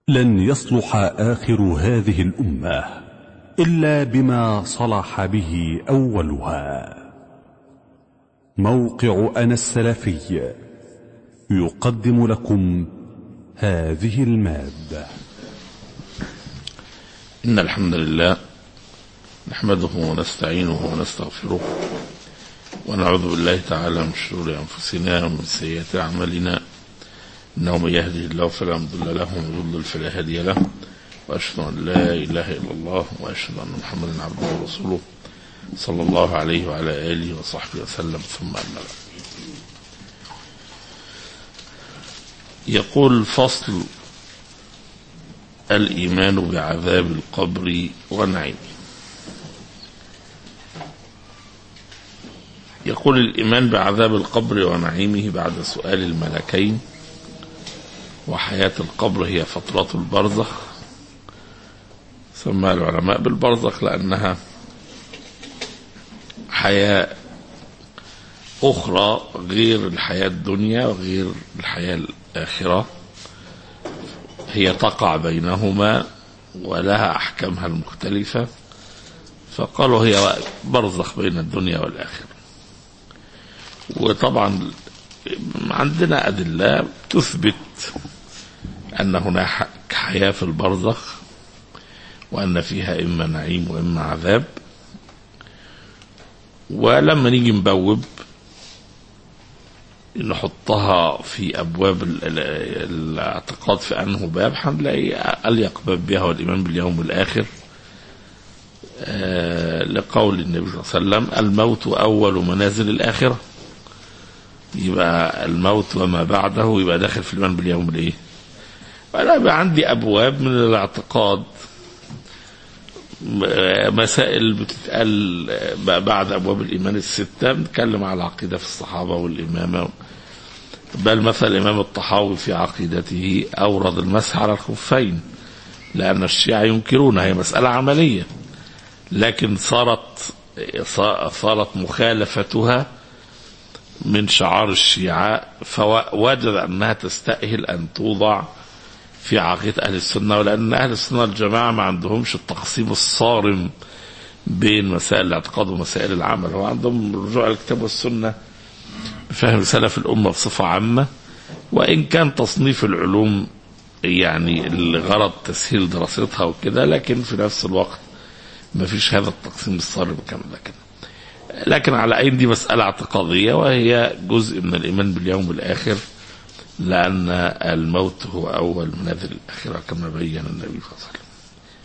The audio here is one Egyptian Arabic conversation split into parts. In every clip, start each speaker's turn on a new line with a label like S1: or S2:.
S1: لن يصلح آخر هذه الأمة إلا بما صلح به أولها موقع أنا السلفي يقدم لكم هذه المادة
S2: إن الحمد لله نحمده ونستعينه ونستغفره ونعوذ بالله تعالى من شرور أنفسنا ومن سيئات أعمالنا إنه من يهده الله فلا مضل له ومن يضلل فلا هادي له وأشهد أن لا إله إلا الله وأشهد أن محمدا عبده ورسوله صلى الله عليه وعلى آله وصحبه وسلم ثم أما بعد يقول فصل الإيمان بعذاب القبر ونعيمه يقول الإيمان بعذاب القبر ونعيمه بعد سؤال الملكين وحياة القبر هي فترة البرزخ سمى العلماء بالبرزخ لأنها حياة أخرى غير الحياة الدنيا وغير الحياة الآخرة هي تقع بينهما ولها أحكامها المختلفة فقالوا هي برزخ بين الدنيا والآخرة وطبعا عندنا أدلة تثبت أن هناك حياة في البرزخ وأن فيها إما نعيم وإما عذاب ولما نيجي نبوب نحطها في أبواب ال- ال- الاعتقاد في أنه باب هنلاقي أليق باب بها والإيمان باليوم الآخر آه، لقول النبي صلى الله عليه وسلم الموت أول منازل الآخرة يبقى الموت وما بعده يبقى داخل في الإيمان باليوم الإيه فأنا بقى عندي أبواب من الاعتقاد م- مسائل بتتقال بقى بعد أبواب الإيمان الستة بنتكلم على العقيدة في الصحابة والإمامة بل مثلا الإمام الطحاوي في عقيدته أورد المسح على الخفين لأن الشيعة ينكرونها هي مسألة عملية لكن صارت صارت مخالفتها من شعار الشيعة فوجد أنها تستأهل أن توضع في عقيدة أهل السنة ولأن أهل السنة والجماعة ما عندهمش التقسيم الصارم بين مسائل الاعتقاد ومسائل العمل هو عندهم رجوع الكتاب والسنة بفهم سلف الأمة بصفة عامة وإن كان تصنيف العلوم يعني الغرض تسهيل دراستها وكده لكن في نفس الوقت ما فيش هذا التقسيم الصارم كما ذكر لكن على أين دي مسألة اعتقادية وهي جزء من الإيمان باليوم الآخر لأن الموت هو أول منازل الآخرة كما بين النبي صلى الله عليه وسلم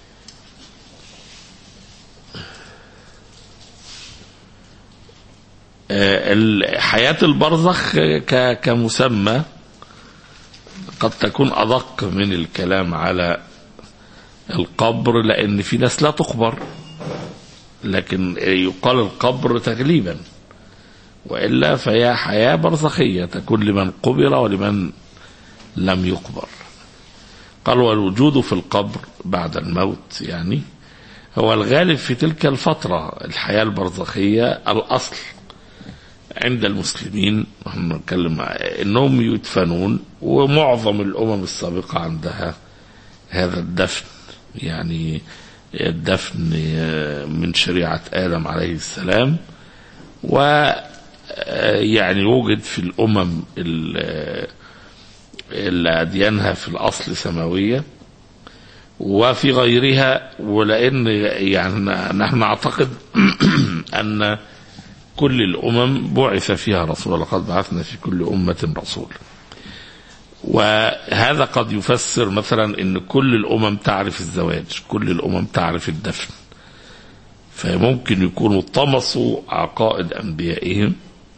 S2: آه، ال- حياة البرزخ ك- كمسمى قد تكون أدق من الكلام على القبر لأن في ناس لا تقبر لكن يقال القبر تغليبا وإلا فهي حياة برزخية تكون لمن قبر ولمن لم يقبر قال والوجود في القبر بعد الموت يعني هو الغالب في تلك الفترة الحياة البرزخية الأصل عند المسلمين نحن نتكلم انهم يدفنون ومعظم الامم السابقه عندها هذا الدفن يعني الدفن من شريعه ادم عليه السلام و يعني وجد في الامم ال- اللي اديانها في الاصل سماويه وفي غيرها ولان يعني نحن نعتقد ان كل الأمم بعث فيها رسول لقد بعثنا في كل أمة رسول وهذا قد يفسر مثلا أن كل الأمم تعرف الزواج كل الأمم تعرف الدفن فممكن يكونوا طمسوا عقائد أنبيائهم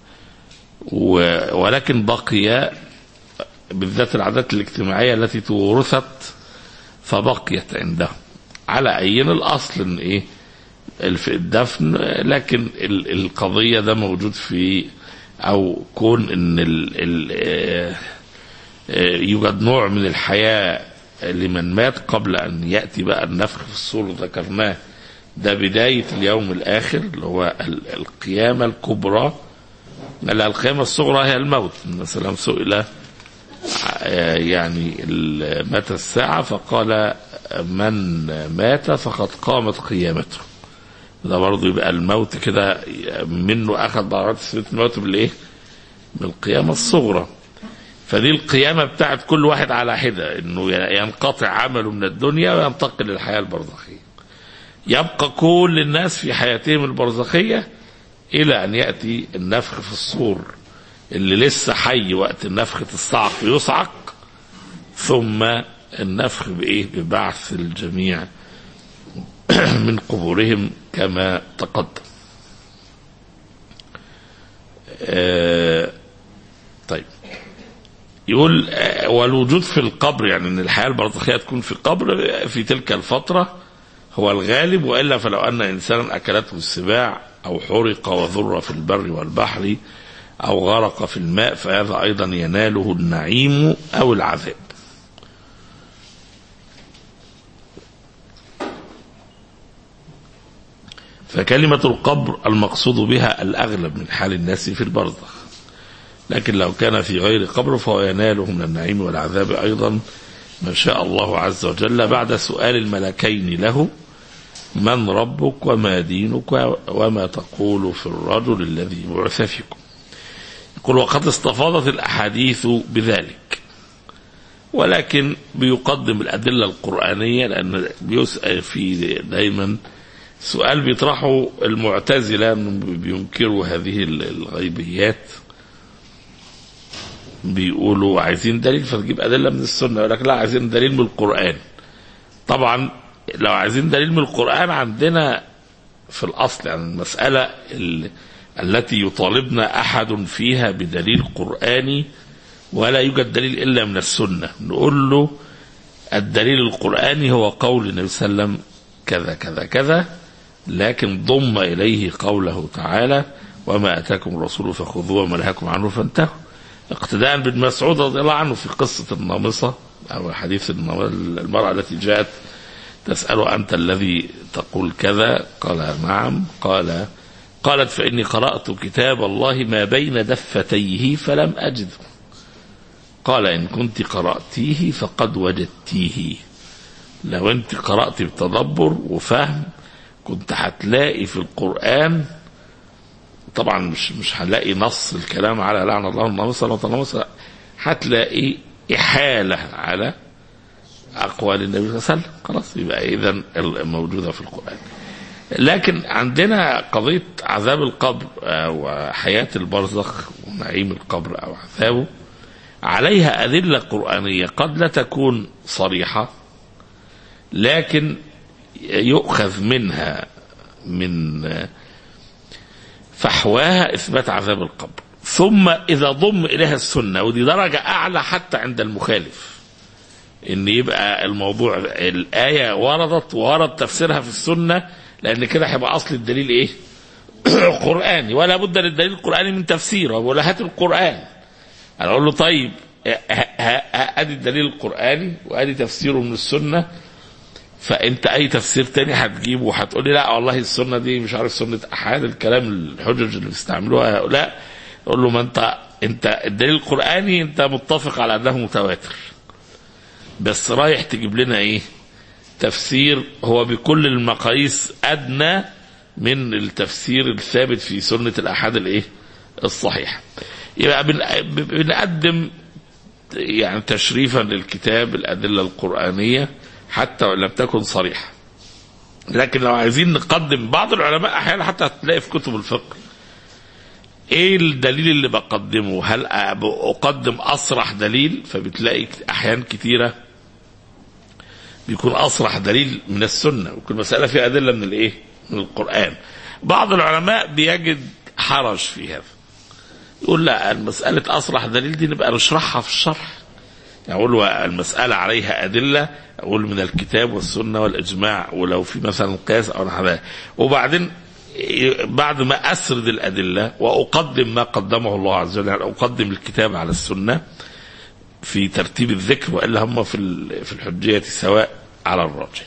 S2: و- ولكن بقي بالذات العادات الاجتماعية التي تورثت فبقيت عندهم على أين الأصل إن إيه الف- الدفن لكن ال- القضية ده موجود في أو كون إن ال ال آه، آه، يوجد نوع من الحياة لمن مات قبل أن يأتي بقى النفخ في الصور ذكرناه ده بداية اليوم الآخر اللي هو ال- القيامة الكبرى لا القيامة الصغرى هي الموت مثلا سئل آه، يعني ال- متى الساعة فقال من مات فقد قامت قيامته ده برضه يبقى الموت كده منه أخذ بعض سنة الموت بالإيه؟ بالقيامة الصغرى فدي القيامة بتاعت كل واحد على حدة انه ينقطع عمله من الدنيا وينتقل للحياة البرزخية يبقى كل الناس في حياتهم البرزخية إلى أن يأتي النفخ في الصور اللي لسه حي وقت النفخة الصعق يصعق ثم النفخ بإيه ببعث الجميع من قبورهم كما تقدم آه طيب يقول آه، والوجود في القبر يعني ان الحياه البرزخيه تكون في القبر في تلك الفتره هو الغالب والا فلو ان انسانا اكلته السباع او حرق وذر في البر والبحر او غرق في الماء فهذا ايضا يناله النعيم او العذاب. فكلمة القبر المقصود بها الأغلب من حال الناس في البرزخ لكن لو كان في غير قبر فهو يناله من النعيم والعذاب أيضا ما شاء الله عز وجل بعد سؤال الملكين له من ربك وما دينك وما تقول في الرجل الذي بعث فيكم يقول وقد استفاضت الأحاديث بذلك ولكن بيقدم الأدلة القرآنية لأن بيسأل في دايما سؤال بيطرحه المعتزلة أنهم بينكروا هذه الغيبيات بيقولوا عايزين دليل فتجيب أدلة من السنة يقول لك لا عايزين دليل من القرآن طبعا لو عايزين دليل من القرآن عندنا في الأصل يعني المسألة ال- التي يطالبنا أحد فيها بدليل قرآني ولا يوجد دليل إلا من السنة نقول له الدليل القرآني هو قول النبي صلى الله عليه وسلم كذا كذا كذا لكن ضم إليه قوله تعالى وما أتاكم الرسول فخذوه وما نهاكم عنه فانتهوا اقتداء بن مسعود رضي الله عنه في قصة النامصة أو حديث النام- المرأة التي جاءت تسأله أنت الذي تقول كذا قال نعم قال قالت فإني قرأت كتاب الله ما بين دفتيه فلم أجده قال إن كنت قرأتيه فقد وجدتيه لو أنت قرأت بتدبر وفهم كنت هتلاقي في القرآن طبعا مش مش هنلاقي نص الكلام على لعن الله الناموس ولا الناموس لا. هتلاقي إحالة على أقوال النبي صلى الله عليه وسلم خلاص يبقى إذا موجودة في القرآن لكن عندنا قضية عذاب القبر آه، وحياة البرزخ ونعيم القبر أو عذابه عليها أدلة قرآنية قد لا تكون صريحة لكن يؤخذ منها من آه، فحواها إثبات عذاب القبر ثم إذا ضم إليها السنة ودي درجة أعلى حتى عند المخالف ان يبقى الموضوع الايه وردت وورد تفسيرها في السنه لان كده هيبقى اصل الدليل ايه؟ قراني ولا بد للدليل القراني من تفسيره بقول هات القران انا اقول له طيب ه- ه- ادي الدليل القراني وادي تفسيره من السنه فانت اي تفسير تاني هتجيبه وهتقول لي لا والله السنه دي مش عارف سنه احاد الكلام الحجج اللي بيستعملوها هؤلاء اقول له ما انت انت الدليل القراني انت متفق على انه متواتر بس رايح تجيب لنا ايه تفسير هو بكل المقاييس ادنى من التفسير الثابت في سنه الاحاد الايه الصحيحه يبقى بن- بنقدم يعني تشريفا للكتاب الادله القرانيه حتى وان لم تكن صريحه لكن لو عايزين نقدم بعض العلماء احيانا حتى هتلاقي في كتب الفقه ايه الدليل اللي بقدمه هل اقدم اصرح دليل فبتلاقي احيان كتيره بيكون اصرح دليل من السنه وكل مساله فيها ادله من الايه من القران بعض العلماء بيجد حرج في هذا يقول لا المساله اصرح دليل دي نبقى نشرحها في الشرح يعني اقول له المساله عليها ادله اقول من الكتاب والسنه والاجماع ولو في مثلا قياس او نحو ذلك وبعدين بعد ما اسرد الادله واقدم ما قدمه الله عز وجل يعني اقدم الكتاب على السنه في ترتيب الذكر والا هم في ال- في الحجيه سواء على الراجح.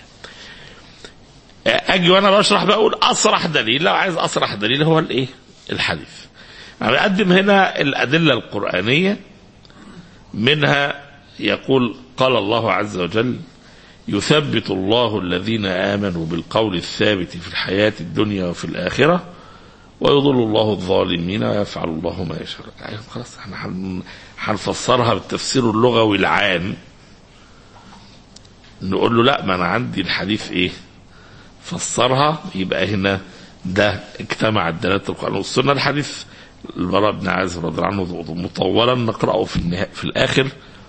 S2: اجي وانا بشرح بقول اصرح دليل لو عايز اصرح دليل هو الايه؟ الحديث. انا بقدم هنا الادله القرانيه منها يقول قال الله عز وجل يثبت الله الذين آمنوا بالقول الثابت في الحياة الدنيا وفي الآخرة ويضل الله الظالمين ويفعل الله ما يشاء يعني خلاص احنا هن- هنفسرها بالتفسير اللغوي العام نقول له لا ما انا عندي الحديث ايه فسرها يبقى هنا ده اجتمع دلالة القرآن والسنة الحديث البراء بن عازب رضي الله عنه مطولا نقرأه في النهاية في الآخر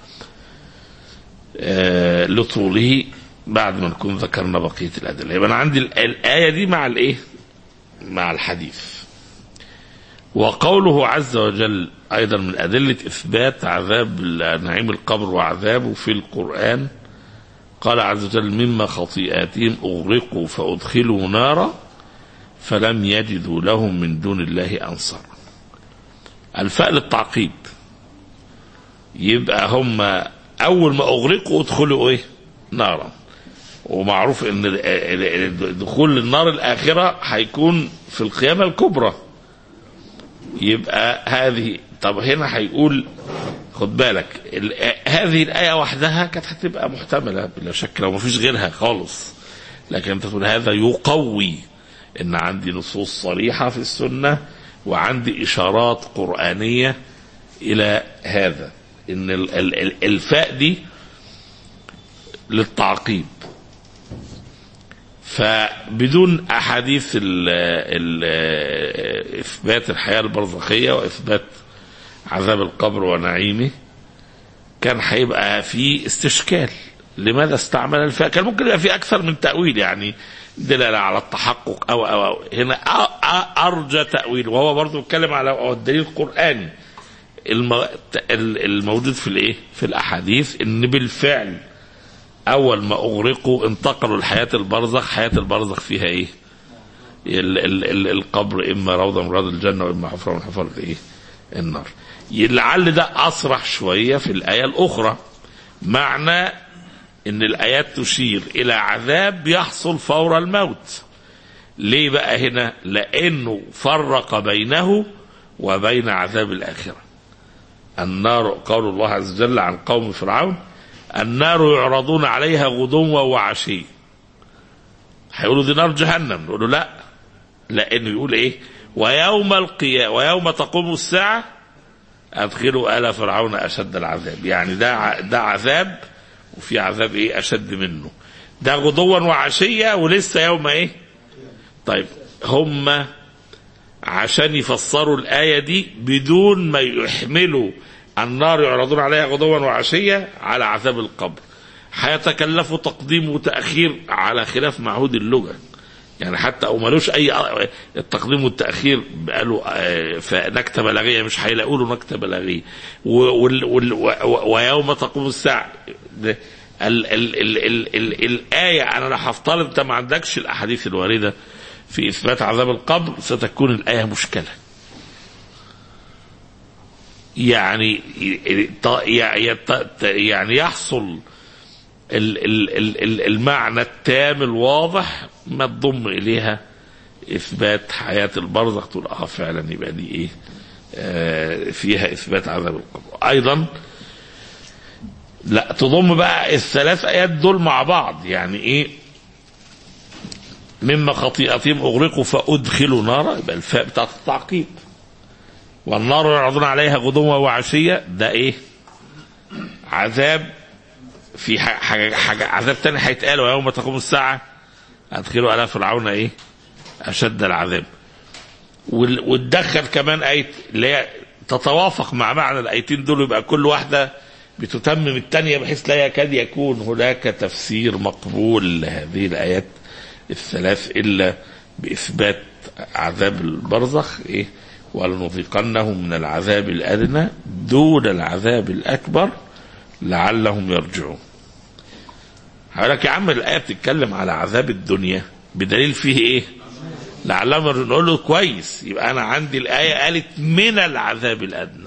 S2: آه لطوله بعد ما نكون ذكرنا بقية الأدلة يبقى أنا عندي ال- الآية دي مع الإيه؟ مع الحديث وقوله عز وجل أيضا من أدلة إثبات عذاب نعيم القبر وعذابه في القرآن قال عز وجل مما خطيئاتهم أغرقوا فأدخلوا نارا فلم يجدوا لهم من دون الله أنصار الفاء للتعقيب يبقى هم أول ما أغرقوا ادخلوا إيه نارا ومعروف ان ال- ال- ال- دخول النار الاخره هيكون في القيامه الكبرى يبقى هذه طب هنا هيقول خد بالك ال- هذه الايه وحدها كانت هتبقى محتمله بلا شك لو ما فيش غيرها خالص لكن انت تقول هذا يقوي ان عندي نصوص صريحه في السنه وعندي اشارات قرانيه الى هذا ان ال- ال- ال- الفاء دي للتعقيب فبدون احاديث ال ال اثبات الحياه البرزخيه واثبات عذاب القبر ونعيمه كان هيبقى في استشكال لماذا استعمل الفاء كان ممكن يبقى في اكثر من تاويل يعني دلاله على التحقق او او, أو. هنا أ- أ- ارجى تاويل وهو برضه بيتكلم على أو الدليل القراني الم- ال- الموجود في الايه في الاحاديث ان بالفعل اول ما اغرقوا انتقلوا لحياه البرزخ حياه البرزخ فيها ايه ال ال ال القبر اما روضه من رياض الجنه واما حفره من حفر ايه النار لعل ده اصرح شويه في الايه الاخرى معنى ان الايات تشير الى عذاب يحصل فور الموت ليه بقى هنا لانه فرق بينه وبين عذاب الاخره النار قول الله عز وجل عن قوم فرعون النار يعرضون عليها غدوا وعشيا هيقولوا دي نار جهنم نقول له لا لانه يقول ايه ويوم القيامه ويوم تقوم الساعه ادخلوا ال فرعون اشد العذاب يعني ده ع- ده عذاب وفي عذاب ايه اشد منه ده غدوا وعشيه ولسه يوم ايه طيب هم عشان يفسروا الآية دي بدون ما يحملوا النار يعرضون عليها غدوا وعشية على عذاب القبر هيتكلفوا تقديم وتأخير على خلاف معهود اللغة يعني حتى او ملوش اي التقديم والتاخير قالوا آه، فنكته بلاغيه مش هيلاقوا له نكته بلاغيه و- وال- وال- و- ويوم تقوم الساعه ده ال ال ال ال ال الايه انا لو هفترض انت ما عندكش الاحاديث الوارده في اثبات عذاب القبر ستكون الايه مشكله يعني ط- يعني يعني يحصل ال- ال- ال- ال- المعنى التام الواضح ما تضم اليها اثبات حياه البرزخ تقول اه فعلا يبقى دي ايه آه فيها اثبات عذاب القبر ايضا لا تضم بقى الثلاث ايات دول مع بعض يعني ايه مما خطيئتهم اغرقوا فادخلوا نارا يبقى الفاء بتاعت التعقيب والنار يعرضون عليها غدوا وعشيه ده ايه عذاب في ح- حاجة, حاجة عذاب تاني هيتقال ويوم تقوم الساعة أدخلوا آل فرعون إيه أشد العذاب وال- وتدخل كمان آية اللي هي تتوافق مع معنى الآيتين دول يبقى كل واحدة بتتمم الثانية بحيث لا يكاد يكون هناك تفسير مقبول لهذه الآيات الثلاث إلا بإثبات عذاب البرزخ إيه ولنذيقنهم من العذاب الأدنى دون العذاب الأكبر لعلهم يرجعون هقول لك يا عم الآية بتتكلم على عذاب الدنيا بدليل فيه إيه؟ لعلهم يرجعون نقول له كويس يبقى أنا عندي الآية قالت من العذاب الأدنى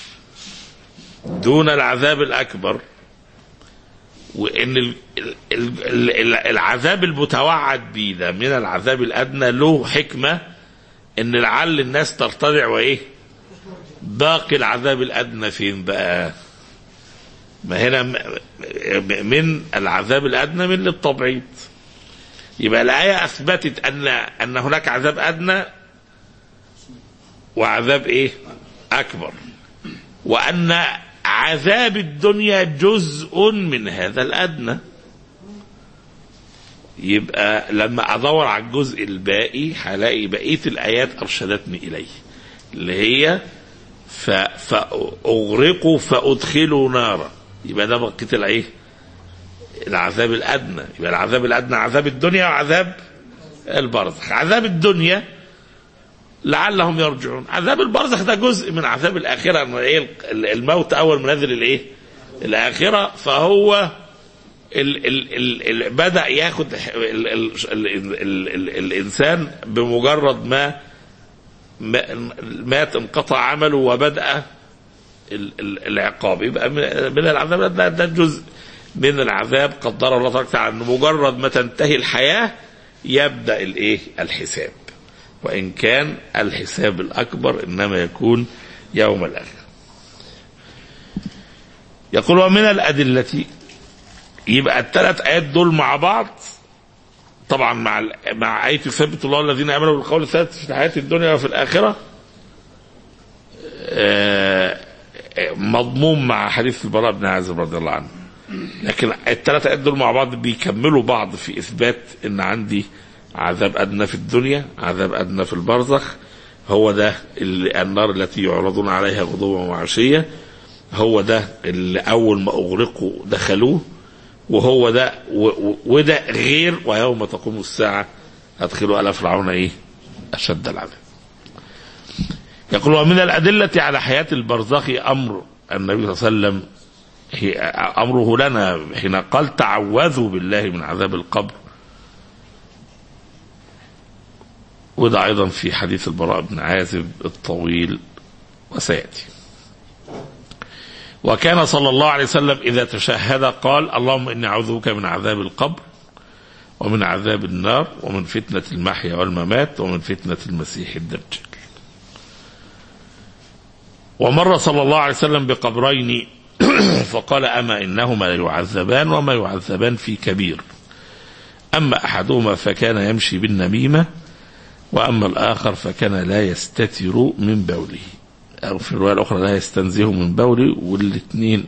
S2: دون العذاب الأكبر وإن ال- ال- ال- ال- العذاب المتوعد به ده من العذاب الأدنى له حكمة إن لعل الناس ترتدع وإيه؟ باقي العذاب الأدنى فين بقى؟ ما هنا م- م- من العذاب الادنى من للتبعيض يبقى الايه اثبتت ان ان هناك عذاب ادنى وعذاب ايه اكبر وان عذاب الدنيا جزء من هذا الادنى يبقى لما ادور على الجزء الباقي هلاقي بقيه الايات ارشدتني اليه اللي هي ف... فاغرقوا فادخلوا نارا يبقى ده بقيه الايه العذاب الادنى يبقى العذاب الادنى عذاب الدنيا وعذاب البرزخ عذاب الدنيا لعلهم يرجعون عذاب البرزخ ده جزء من عذاب الاخره إنه ايه الموت اول منازل الايه الاخره فهو ال ال ال ال بدا ياخد ال ال ال ال ال الانسان بمجرد ما ما- مات انقطع عمله وبدا ال- ال- العقاب يبقى من من العذاب ده, ده جزء من العذاب قدر الله تبارك وتعالى انه مجرد ما تنتهي الحياه يبدا الايه الحساب وان كان الحساب الاكبر انما يكون يوم الاخره يقول ومن الادله يبقى الثلاث ايات دول مع بعض طبعا مع ال- مع ايه يثبت الله الذين امنوا بالقول الثابت في الحياه الدنيا وفي الاخره آه، آه، مضموم مع حديث البراء بن عازب رضي الله عنه لكن الثلاث ايات دول مع بعض بيكملوا بعض في اثبات ان عندي عذاب ادنى في الدنيا عذاب ادنى في البرزخ هو ده اللي النار التي يعرضون عليها غدوا وعشيه هو ده اللي اول ما اغرقوا دخلوه وهو ده و- و- وده غير ويوم تقوم الساعه ادخلوا ال فرعون ايه؟ اشد العذاب. يقول ومن الادله على حياه البرزخ امر النبي صلى الله عليه وسلم هي- امره لنا حين قال تعوذوا بالله من عذاب القبر. وده ايضا في حديث البراء بن عازب الطويل وسياتي. وكان صلى الله عليه وسلم إذا تشهد قال اللهم إني أعوذ بك من عذاب القبر ومن عذاب النار ومن فتنة المحيا والممات ومن فتنة المسيح الدجال ومر صلى الله عليه وسلم بقبرين فقال أما إنهما ليعذبان وما يعذبان في كبير أما أحدهما فكان يمشي بالنميمة وأما الآخر فكان لا يستتر من بوله أو في الرواية الأخرى لا يستنزه من بوله والاثنين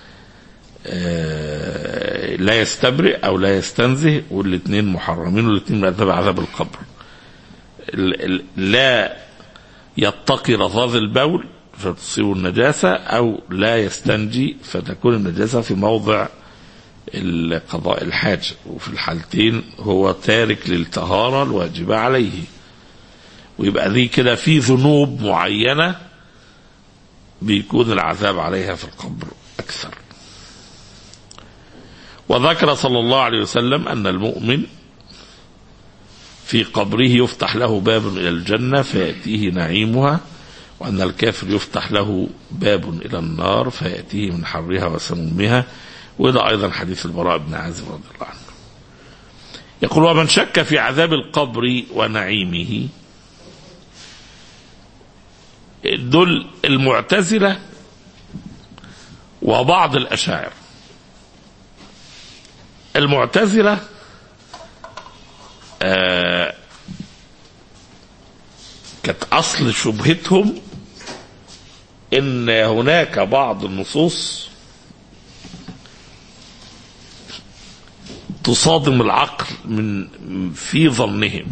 S2: آه، لا يستبرئ أو لا يستنزه والاثنين محرمين والاثنين من أسباب عذاب القبر ال- ال- لا يتقي رذاذ البول فتصيب النجاسة أو لا يستنجي فتكون النجاسة في موضع القضاء الحاجة وفي الحالتين هو تارك للطهارة الواجبة عليه ويبقى دي كده في ذنوب معينة بيكون العذاب عليها في القبر أكثر وذكر صلى الله عليه وسلم أن المؤمن في قبره يفتح له باب إلى الجنة فيأتيه نعيمها وأن الكافر يفتح له باب إلى النار فيأتيه من حرها وسمومها وده أيضا حديث البراء بن عازب رضي الله عنه يقول ومن شك في عذاب القبر ونعيمه دول المعتزلة وبعض الأشاعر المعتزلة آه كانت أصل شبهتهم إن هناك بعض النصوص تصادم العقل من في ظنهم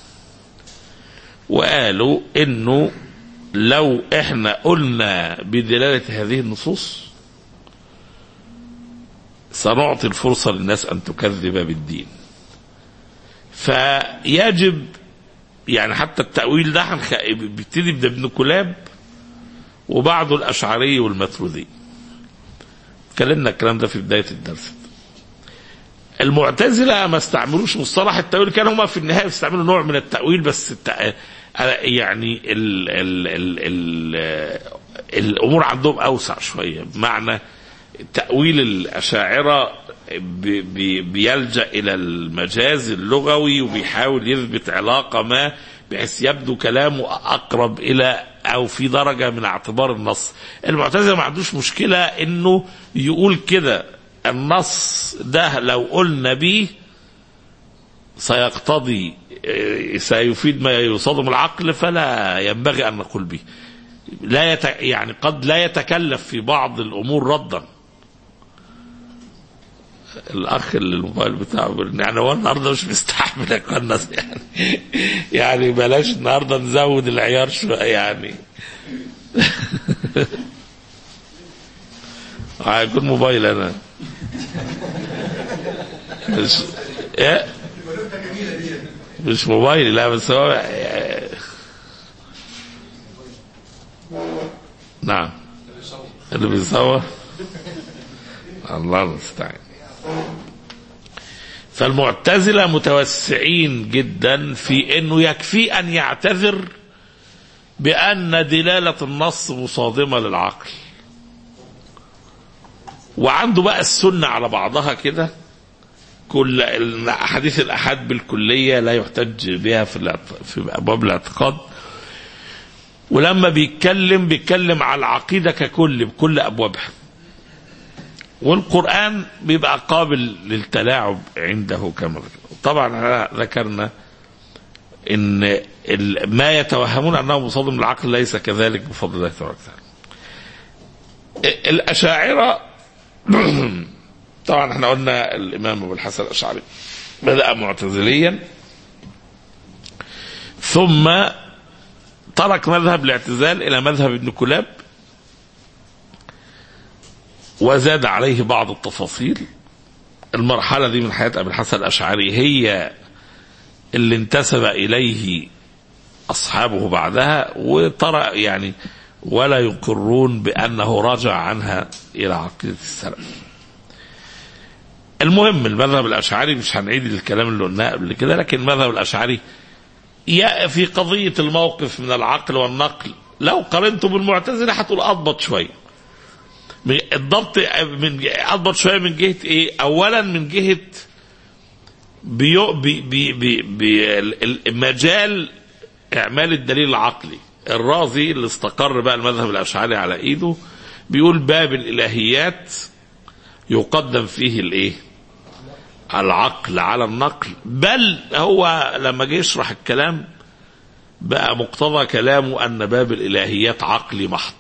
S2: وقالوا انه لو احنا قلنا بدلالة هذه النصوص سنعطي الفرصة للناس أن تكذب بالدين فيجب يعني حتى التأويل ده هنخ- بيبتدي بابن كلاب وبعده الأشعري والماتريدي اتكلمنا الكلام ده في بداية الدرس المعتزلة ما استعملوش مصطلح التأويل كان هما في النهاية بيستعملوا نوع من التأويل بس الت... يعني ال... ال... ال... ال... الأمور عندهم أوسع شوية بمعنى تأويل الأشاعرة بي... بي... بيلجأ إلى المجاز اللغوي وبيحاول يثبت علاقة ما بحيث يبدو كلامه أقرب إلى او في درجه من اعتبار النص المعتزله ما عندوش مشكله انه يقول كده النص ده لو قلنا بيه سيقتضي إيه، سيفيد ما يصادم العقل فلا ينبغي ان نقول به لا يت... يعني قد لا يتكلف في بعض الامور ردا الاخ اللي الموبايل بتاعه بيقول يعني هو النهارده مش مستحمل يقنص يعني يعني بلاش النهارده نزود العيار شويه يعني هيكون موبايل انا مش ايه مش موبايلي لا بس هو نعم اللي بيصور الله المستعان فالمعتزلة متوسعين جدا في انه يكفي ان يعتذر بان دلالة النص مصادمة للعقل وعنده بقى السنة على بعضها كده كل احاديث الاحاد بالكلية لا يحتج بها في الاعت- في ابواب الاعتقاد ولما بيتكلم بيتكلم على العقيدة ككل بكل ابوابها والقرآن بيبقى قابل للتلاعب عنده كما ذكر. طبعا احنا ذكرنا ان ال- ما يتوهمون انه مصادم للعقل ليس كذلك بفضل الله تبارك وتعالى. ال- الاشاعره طبعا احنا قلنا الامام ابو الحسن الاشعري بدا معتزليا ثم ترك مذهب الاعتزال الى مذهب ابن كلاب وزاد عليه بعض التفاصيل المرحلة دي من حياة أبي الحسن الأشعري هي اللي انتسب إليه أصحابه بعدها وترى يعني ولا يقرون بأنه رجع عنها إلى عقيدة السلف المهم المذهب الأشعري مش هنعيد الكلام اللي قلناه قبل كده لكن المذهب الأشعري يا في قضية الموقف من العقل والنقل لو قارنته بالمعتزلة هتقول أضبط شوية من- الضبط من اضبط شويه من جهه ايه؟ اولا من جهه بيو بي بي بي بي ال- ال- مجال اعمال الدليل العقلي الرازي اللي استقر بقى المذهب الاشعري على ايده بيقول باب الالهيات يقدم فيه الايه؟ العقل على النقل بل هو لما جه يشرح الكلام بقى مقتضى كلامه ان باب الالهيات عقلي محض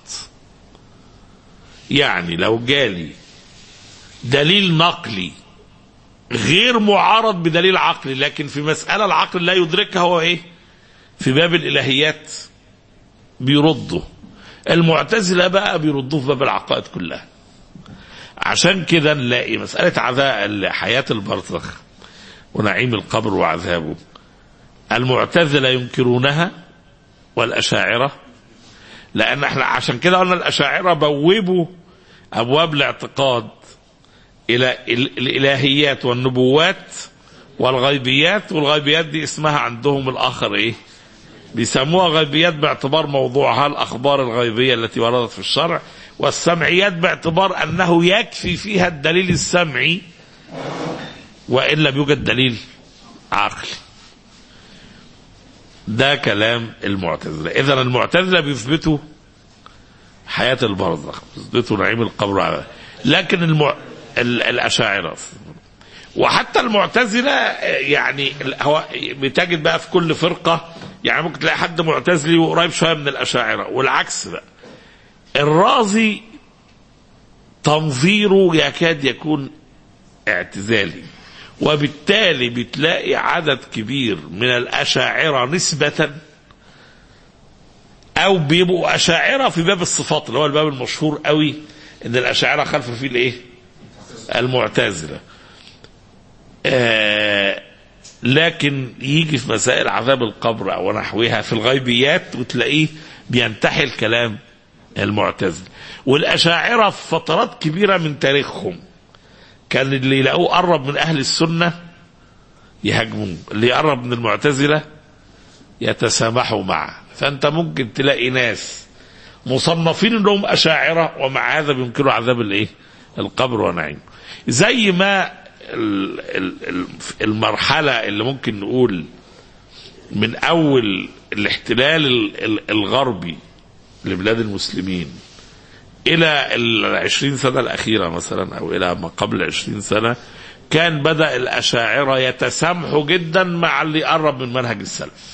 S2: يعني لو جالي دليل نقلي غير معارض بدليل عقلي لكن في مسألة العقل لا يدركها هو ايه في باب الإلهيات بيرده المعتزلة بقى بيردوه في باب العقائد كلها عشان كده نلاقي مسألة عذاب حياة البرزخ ونعيم القبر وعذابه المعتزلة ينكرونها والأشاعرة لان احنا عشان كده قلنا الاشاعره بوبوا ابواب الاعتقاد الى ال- الالهيات والنبوات والغيبيات والغيبيات دي اسمها عندهم الاخر ايه بيسموها غيبيات باعتبار موضوعها الاخبار الغيبيه التي وردت في الشرع والسمعيات باعتبار انه يكفي فيها الدليل السمعي وان لم يوجد دليل عقلي ده كلام المعتزلة إذا المعتزلة بيثبتوا حياة البرزخ بيثبتوا نعيم القبر على لكن المع... ال- الأشاعرة وحتى المعتزلة يعني هو بتجد بقى في كل فرقة يعني ممكن تلاقي حد معتزلي وقريب شوية من الأشاعرة والعكس بقى الرازي تنظيره يكاد يكون اعتزالي وبالتالي بتلاقي عدد كبير من الأشاعرة نسبة أو بيبقوا أشاعرة في باب الصفات اللي هو الباب المشهور قوي إن الأشاعرة خلف فيه الإيه؟ المعتزلة. آه لكن يجي في مسائل عذاب القبر أو نحوها في الغيبيات وتلاقيه بينتحل كلام المعتزلة. والأشاعرة في فترات كبيرة من تاريخهم كان اللي يلاقوه قرب من اهل السنه يهاجموه اللي يقرب من المعتزله يتسامحوا معه فانت ممكن تلاقي ناس مصنفين انهم اشاعره ومع هذا بينكروا عذاب الايه القبر ونعيم زي ما ال- ال- ال- المرحله اللي ممكن نقول من اول الاحتلال ال- ال- الغربي لبلاد المسلمين الى العشرين سنة الاخيرة مثلا او الى ما قبل عشرين سنة كان بدأ الاشاعرة يتسامحوا جدا مع اللي قرب من منهج السلف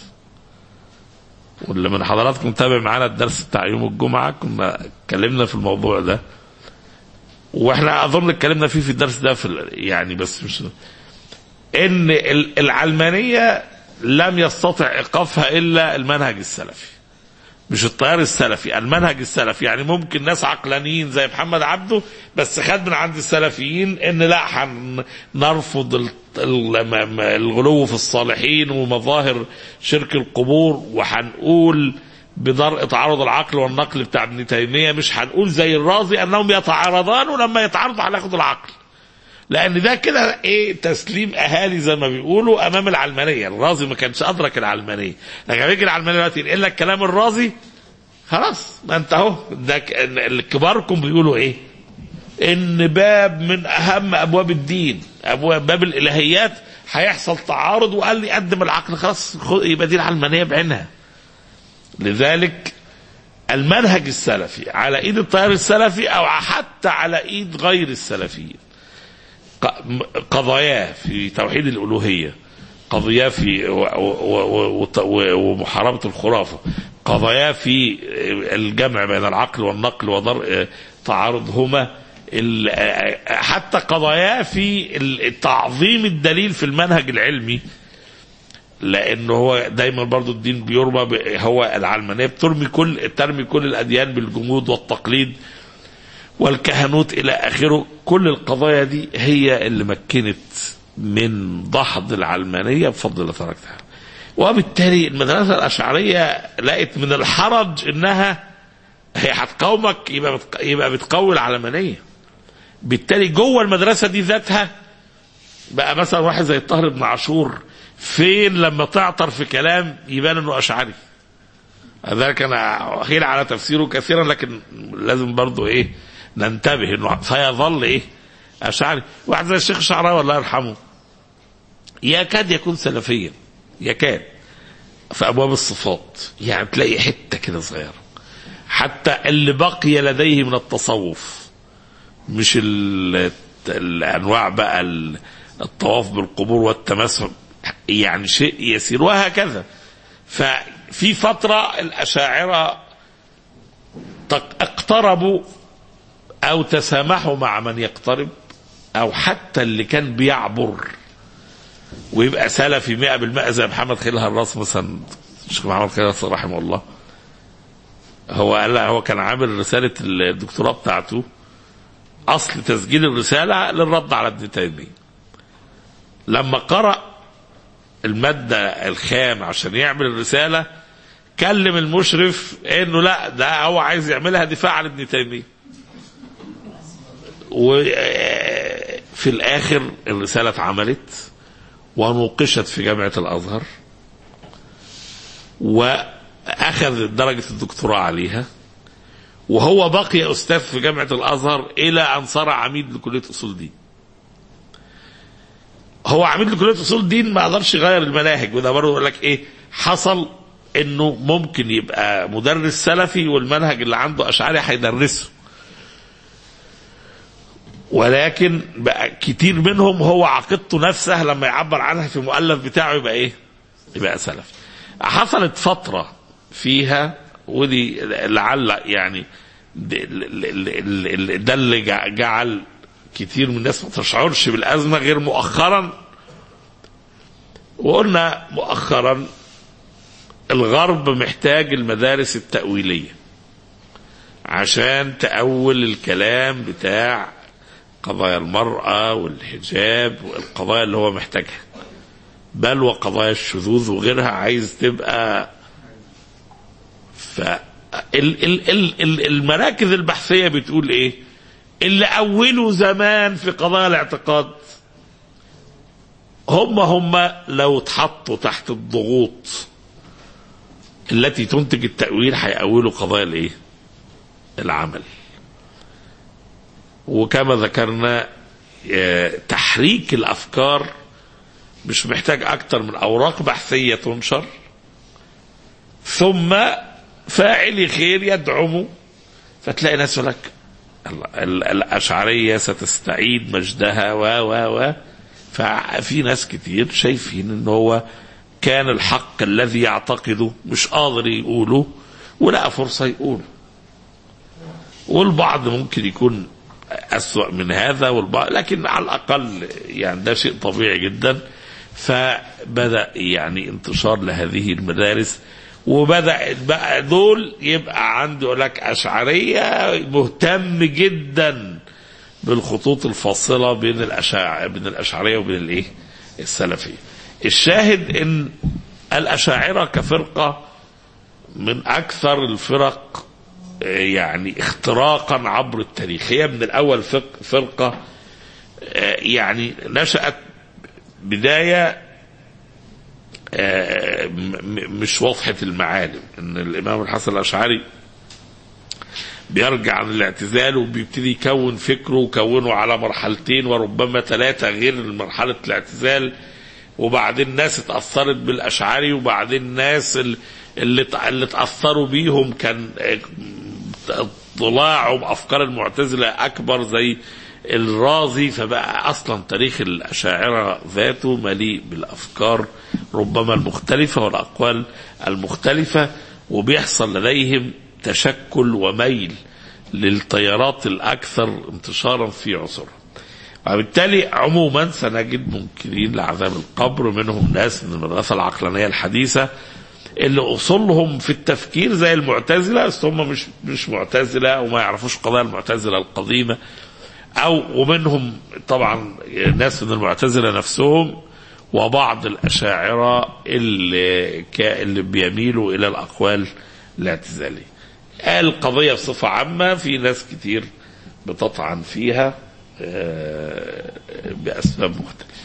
S2: واللي من حضراتكم تابع معانا الدرس بتاع يوم الجمعة كنا اتكلمنا في الموضوع ده واحنا اظن اتكلمنا فيه في الدرس ده في ال- يعني بس مش ان ال- العلمانية لم يستطع ايقافها الا المنهج السلفي مش التيار السلفي المنهج السلفي يعني ممكن ناس عقلانيين زي محمد عبده بس خد من عند السلفيين ان لا هنرفض ال- ال- م- م- الغلو في الصالحين ومظاهر شرك القبور وهنقول بدرء تعارض العقل والنقل بتاع ابن تيمية مش هنقول زي الرازي انهم يتعارضان ولما يتعارضوا هناخد العقل لان ده كده ايه تسليم اهالي زي ما بيقولوا امام العلمانيه الرازي ما كانش ادرك العلمانيه لكن لما يجي العلمانيه دلوقتي ينقل لك كلام الرازي خلاص ما انت اهو ده ك- كباركم بيقولوا ايه ان باب من اهم ابواب الدين ابواب باب الالهيات هيحصل تعارض وقال لي قدم العقل خلاص خد- يبقى دي العلمانيه بعينها لذلك المنهج السلفي على ايد التيار السلفي او حتى على ايد غير السلفيين ق- م- قضاياه في توحيد الألوهية قضاياه في و- و- و- و- ومحاربة الخرافة قضاياه في الجمع بين العقل والنقل ودرء تعارضهما ال- حتى قضاياه في ال- تعظيم الدليل في المنهج العلمي لانه هو دايما برضو الدين بيرمى ب- هو العلمانيه بترمي كل ترمي كل الاديان بالجمود والتقليد والكهنوت الى اخره كل القضايا دي هي اللي مكنت من دحض العلمانيه بفضل الله تبارك وتعالى وبالتالي المدرسه الاشعريه لقت من الحرج انها هي هتقاومك يبقى بتق... يبقى بتقوي العلمانيه بالتالي جوه المدرسه دي ذاتها بقى مثلا واحد زي الطاهر بن عاشور فين لما تعطر في كلام يبان انه اشعري ذلك انا اخير على تفسيره كثيرا لكن لازم برضو ايه ننتبه انه سيظل ايه اشعري واحد زي الشيخ الشعراوي الله يرحمه يكاد يكون سلفيا يكاد في ابواب الصفات يعني تلاقي حته كده صغيره حتى اللي بقي لديه من التصوف مش ال- الانواع بقى ال- الطواف بالقبور والتمسح يعني شيء يسير وهكذا ففي فترة الأشاعرة تق- اقتربوا أو تسامحوا مع من يقترب أو حتى اللي كان بيعبر ويبقى سلفي مئة بالمئة زي محمد خليل هراس مثلا الشيخ محمد خليل هراس رحمه الله هو قال هو كان عامل رسالة الدكتوراه بتاعته أصل تسجيل الرسالة للرد على ابن تيمية لما قرأ المادة الخام عشان يعمل الرسالة كلم المشرف انه لا ده هو عايز يعملها دفاع عن ابن تيمية وفي الاخر الرسالة اتعملت ونوقشت في جامعة الازهر واخذ درجة الدكتوراه عليها وهو بقي استاذ في جامعة الازهر الى ان صار عميد لكلية اصول دين هو عميد لكليه اصول الدين ما قدرش يغير المناهج وده برضه يقول لك ايه حصل انه ممكن يبقى مدرس سلفي والمنهج اللي عنده اشعري هيدرسه ولكن بقى كتير منهم هو عقيدته نفسها لما يعبر عنها في المؤلف بتاعه يبقى ايه؟ يبقى سلفي. حصلت فتره فيها ودي لعل يعني ده ده اللي جعل كتير من الناس ما تشعرش بالأزمة غير مؤخرا وقلنا مؤخرا الغرب محتاج المدارس التأويلية عشان تأول الكلام بتاع قضايا المرأة والحجاب والقضايا اللي هو محتاجها بل وقضايا الشذوذ وغيرها عايز تبقى ف المراكز البحثية بتقول ايه اللي أولوا زمان في قضايا الاعتقاد هم هم لو اتحطوا تحت الضغوط التي تنتج التأويل هيأولوا قضايا الايه؟ العمل. وكما ذكرنا تحريك الأفكار مش محتاج أكتر من أوراق بحثية تنشر ثم فاعل خير يدعمه فتلاقي ناس يقول لك ال- ال- الأشعرية ستستعيد مجدها و و و ففي ناس كتير شايفين ان هو كان الحق الذي يعتقده مش قادر يقوله ولقى فرصة يقوله والبعض ممكن يكون أسوأ من هذا والبعض لكن على الأقل يعني ده شيء طبيعي جدا فبدأ يعني انتشار لهذه المدارس وبدأ بقى دول يبقى عنده لك أشعرية مهتم جدا بالخطوط الفاصلة بين الأشاع بين الأشعرية وبين الإيه؟ السلفية. الشاهد إن الأشاعرة كفرقة من أكثر الفرق آه، يعني اختراقا عبر التاريخ هي من الأول فق- فرقة آه، يعني نشأت بداية آه، م- م- مش واضحة المعالم ان الامام الحسن الاشعري بيرجع عن الاعتزال وبيبتدي يكون فكره وكونه على مرحلتين وربما ثلاثة غير مرحلة الاعتزال وبعدين ناس اتأثرت بالأشعري وبعدين ناس ال- اللي ت- اللي اتأثروا بيهم كان آه، اطلاعه بأفكار المعتزلة أكبر زي الرازي فبقى أصلا تاريخ الأشاعرة ذاته مليء بالأفكار ربما المختلفة والأقوال المختلفة وبيحصل لديهم تشكل وميل للتيارات الأكثر انتشارا في عصرها وبالتالي عموما سنجد منكرين لعذاب القبر منهم ناس من المدرسة العقلانية الحديثة اللي اصولهم في التفكير زي المعتزله بس هم مش مش معتزله وما يعرفوش قضايا المعتزله القديمه او ومنهم طبعا ناس من المعتزله نفسهم وبعض الاشاعره اللي كا- اللي بيميلوا الى الاقوال الاعتزاليه. القضيه بصفه عامه في ناس كتير بتطعن فيها آه، باسباب مختلفه.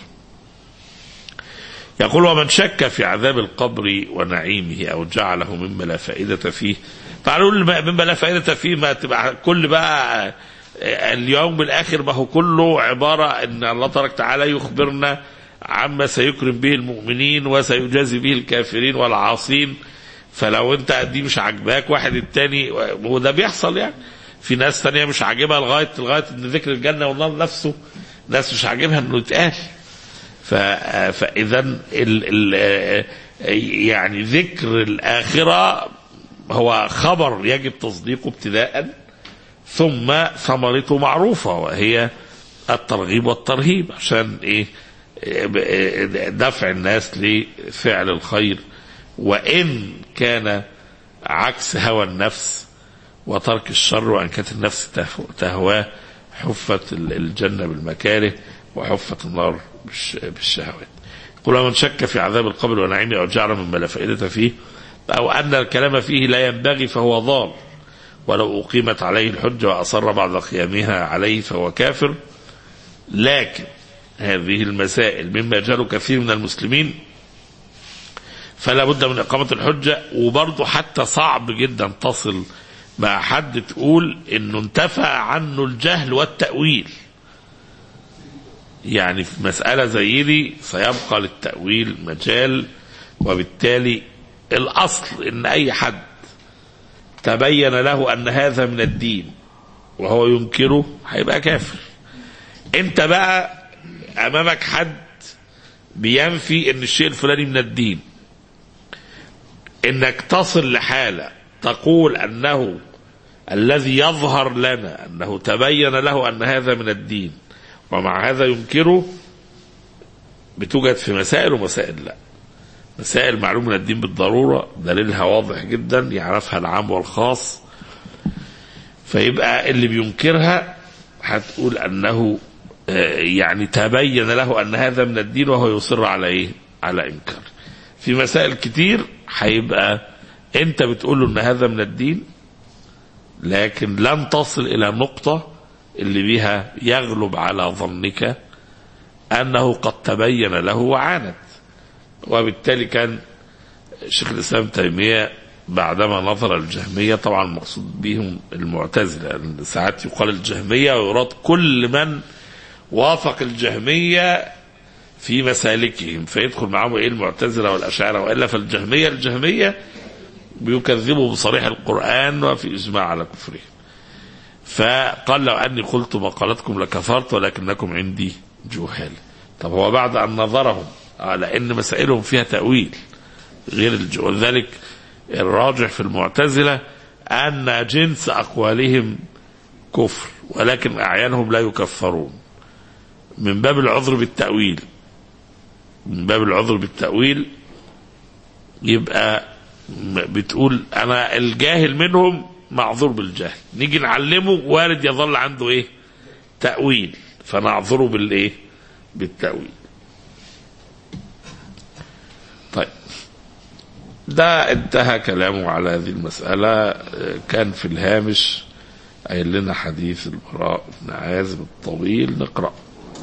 S2: يقول ومن شك في عذاب القبر ونعيمه او جعله مما لا فائده فيه تعالوا نقول مما لا فائده فيه ما تبقى كل بقى اليوم الاخر ما هو كله عباره ان الله تبارك وتعالى يخبرنا عما سيكرم به المؤمنين وسيجازي به الكافرين والعاصين فلو انت دي مش عاجباك واحد التاني وده بيحصل يعني في ناس تانية مش عاجبها لغايه لغايه ان ذكر الجنه والنار نفسه ناس مش عاجبها انه يتقال ف- فاذا ال ال يعني ذكر الاخره هو خبر يجب تصديقه ابتداء ثم ثمرته معروفه وهي الترغيب والترهيب عشان ايه دفع الناس لفعل الخير وان كان عكس هوى النفس وترك الشر وان كانت النفس تهو- تهواه حفت ال- الجنه بالمكاره وحفت النار بالش- بالشهوات. يقول ومن شك في عذاب القبر ونعيمه او جعل مما لا فائده فيه او ان الكلام فيه لا ينبغي فهو ضال ولو اقيمت عليه الحجه واصر بعد قيامها عليه فهو كافر لكن هذه المسائل مما يجهل كثير من المسلمين فلا بد من إقامة الحجة وبرضه حتى صعب جدا تصل مع حد تقول إنه انتفى عنه الجهل والتأويل يعني في مسألة زي دي سيبقى للتأويل مجال وبالتالي الأصل إن أي حد تبين له أن هذا من الدين وهو ينكره هيبقى كافر انت بقى امامك حد بينفي ان الشيء الفلاني من الدين انك تصل لحاله تقول انه الذي يظهر لنا انه تبين له ان هذا من الدين ومع هذا ينكره بتوجد في مسائل ومسائل لا مسائل معلوم من الدين بالضروره دليلها واضح جدا يعرفها العام والخاص فيبقى اللي بينكرها هتقول انه آه، يعني تبين له ان هذا من الدين وهو يصر على ايه؟ على انكار. في مسائل كتير هيبقى انت بتقول له ان هذا من الدين لكن لن تصل الى نقطه اللي بها يغلب على ظنك انه قد تبين له وعاند. وبالتالي كان شيخ الاسلام تيميه بعدما نظر الجهميه طبعا المقصود بهم المعتزله لأن ساعات يقال الجهميه ويراد كل من وافق الجهميه في مسالكهم فيدخل معهم ايه المعتزله والاشاعره والا فالجهميه الجهميه بيكذبوا بصريح القرآن وفي إجماع على كفرهم فقال لو أني قلت مقالتكم لكفرت ولكنكم عندي جهال طب هو بعد أن نظرهم على أن مسائلهم فيها تأويل غير الج- ولذلك الراجح في المعتزلة أن جنس أقوالهم كفر ولكن أعيانهم لا يكفرون من باب العذر بالتأويل من باب العذر بالتأويل يبقى م- بتقول أنا الجاهل منهم معذور بالجهل نيجي نعلمه وارد يظل عنده إيه تأويل فنعذره بالإيه بالتأويل طيب ده انتهى كلامه على هذه المسألة آه، كان في الهامش قايل لنا حديث البراء بن عازب الطويل نقرأ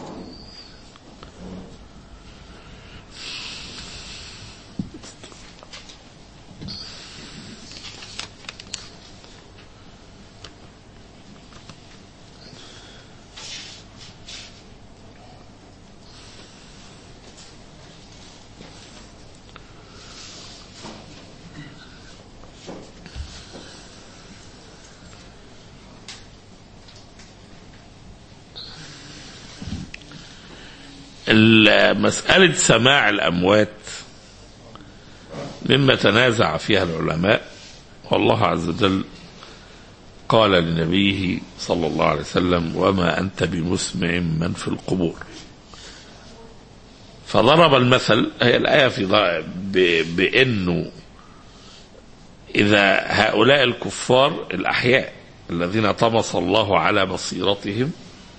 S2: مسألة سماع الأموات مما تنازع فيها العلماء والله عز وجل قال لنبيه صلى الله عليه وسلم وما أنت بمسمع من في القبور فضرب المثل هي الآية في ض- ب- بأنه إذا هؤلاء الكفار الأحياء الذين طمس الله على بصيرتهم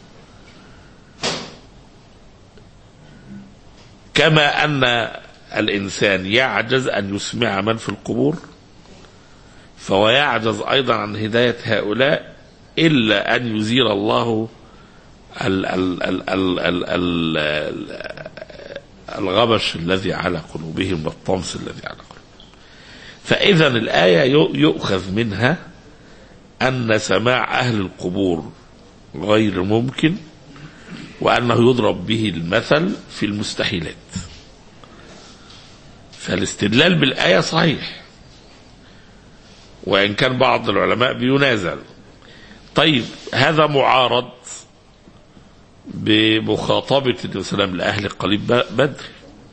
S2: كما أن الإنسان يعجز أن يسمع من في القبور فهو يعجز أيضا عن هداية هؤلاء إلا أن يزيل الله ال ال ال ال ال ال الغبش الذي على قلوبهم والطمس الذي على قلوبهم فإذا الآية يؤ- يؤخذ منها أن سماع أهل القبور غير ممكن وأنه يضرب به المثل في المستحيلات فالاستدلال بالآية صحيح وإن كان بعض العلماء بينازل طيب هذا معارض بمخاطبة النبي صلى الله عليه وسلم لأهل قليب بدر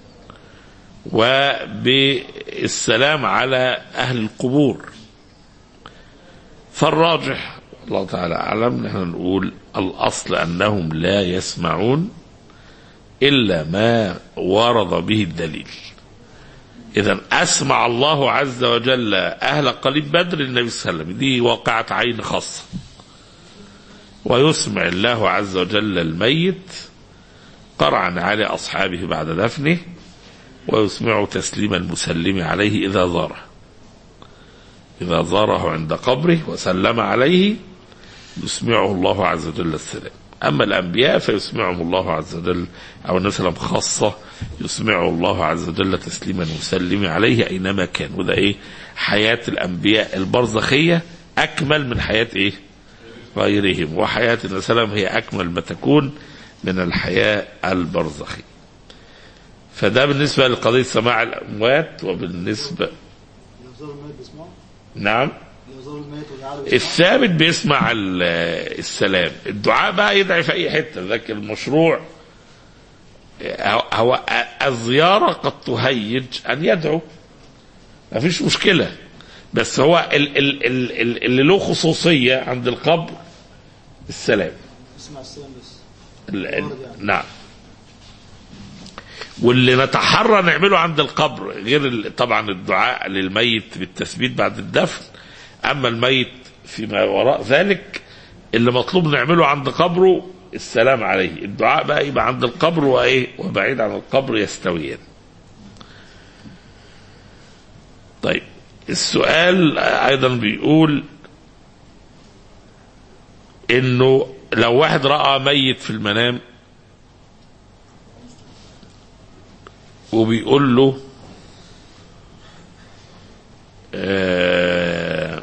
S2: وبالسلام على أهل القبور فالراجح الله تعالى أعلم نحن نقول الأصل أنهم لا يسمعون إلا ما ورد به الدليل إذا أسمع الله عز وجل أهل قليب بدر النبي صلى الله عليه وسلم دي واقعة عين خاصة ويسمع الله عز وجل الميت قرعا على أصحابه بعد دفنه ويسمع تسليم المسلم عليه إذا زاره إذا زاره عند قبره وسلم عليه يسمعه الله عز وجل السلام أما الأنبياء فيسمعهم الله عز وجل أو الناس لهم خاصة يسمعه الله عز وجل تسليما مسلم عليه أينما كان وده إيه حياة الأنبياء البرزخية أكمل من حياة إيه غيرهم وحياة النبي صلى الله عليه وسلم هي أكمل ما تكون من الحياة البرزخية فده بالنسبة لقضية سماع الأموات وبالنسبة
S3: يزور الميت بيسمعه
S2: نعم
S3: يزور الميت ويعالج بيسمعه
S2: الثابت بيسمع ال- السلام الدعاء بقى يدعي في اي حته لكن المشروع هو الزياره قد تهيج ان يدعو ما فيش مشكله بس هو ال- ال- ال- ال- اللي له خصوصيه عند القبر السلام
S3: يسمع السلام بس
S2: ال- ال- نعم واللي نتحرى نعمله عند القبر غير ال- طبعا الدعاء للميت بالتثبيت بعد الدفن اما الميت فيما وراء ذلك اللي مطلوب نعمله عند قبره السلام عليه الدعاء بقى يبقى عند القبر وايه وبعيد عن القبر يستويان طيب السؤال ايضا بيقول انه لو واحد راى ميت في المنام وبيقول له آه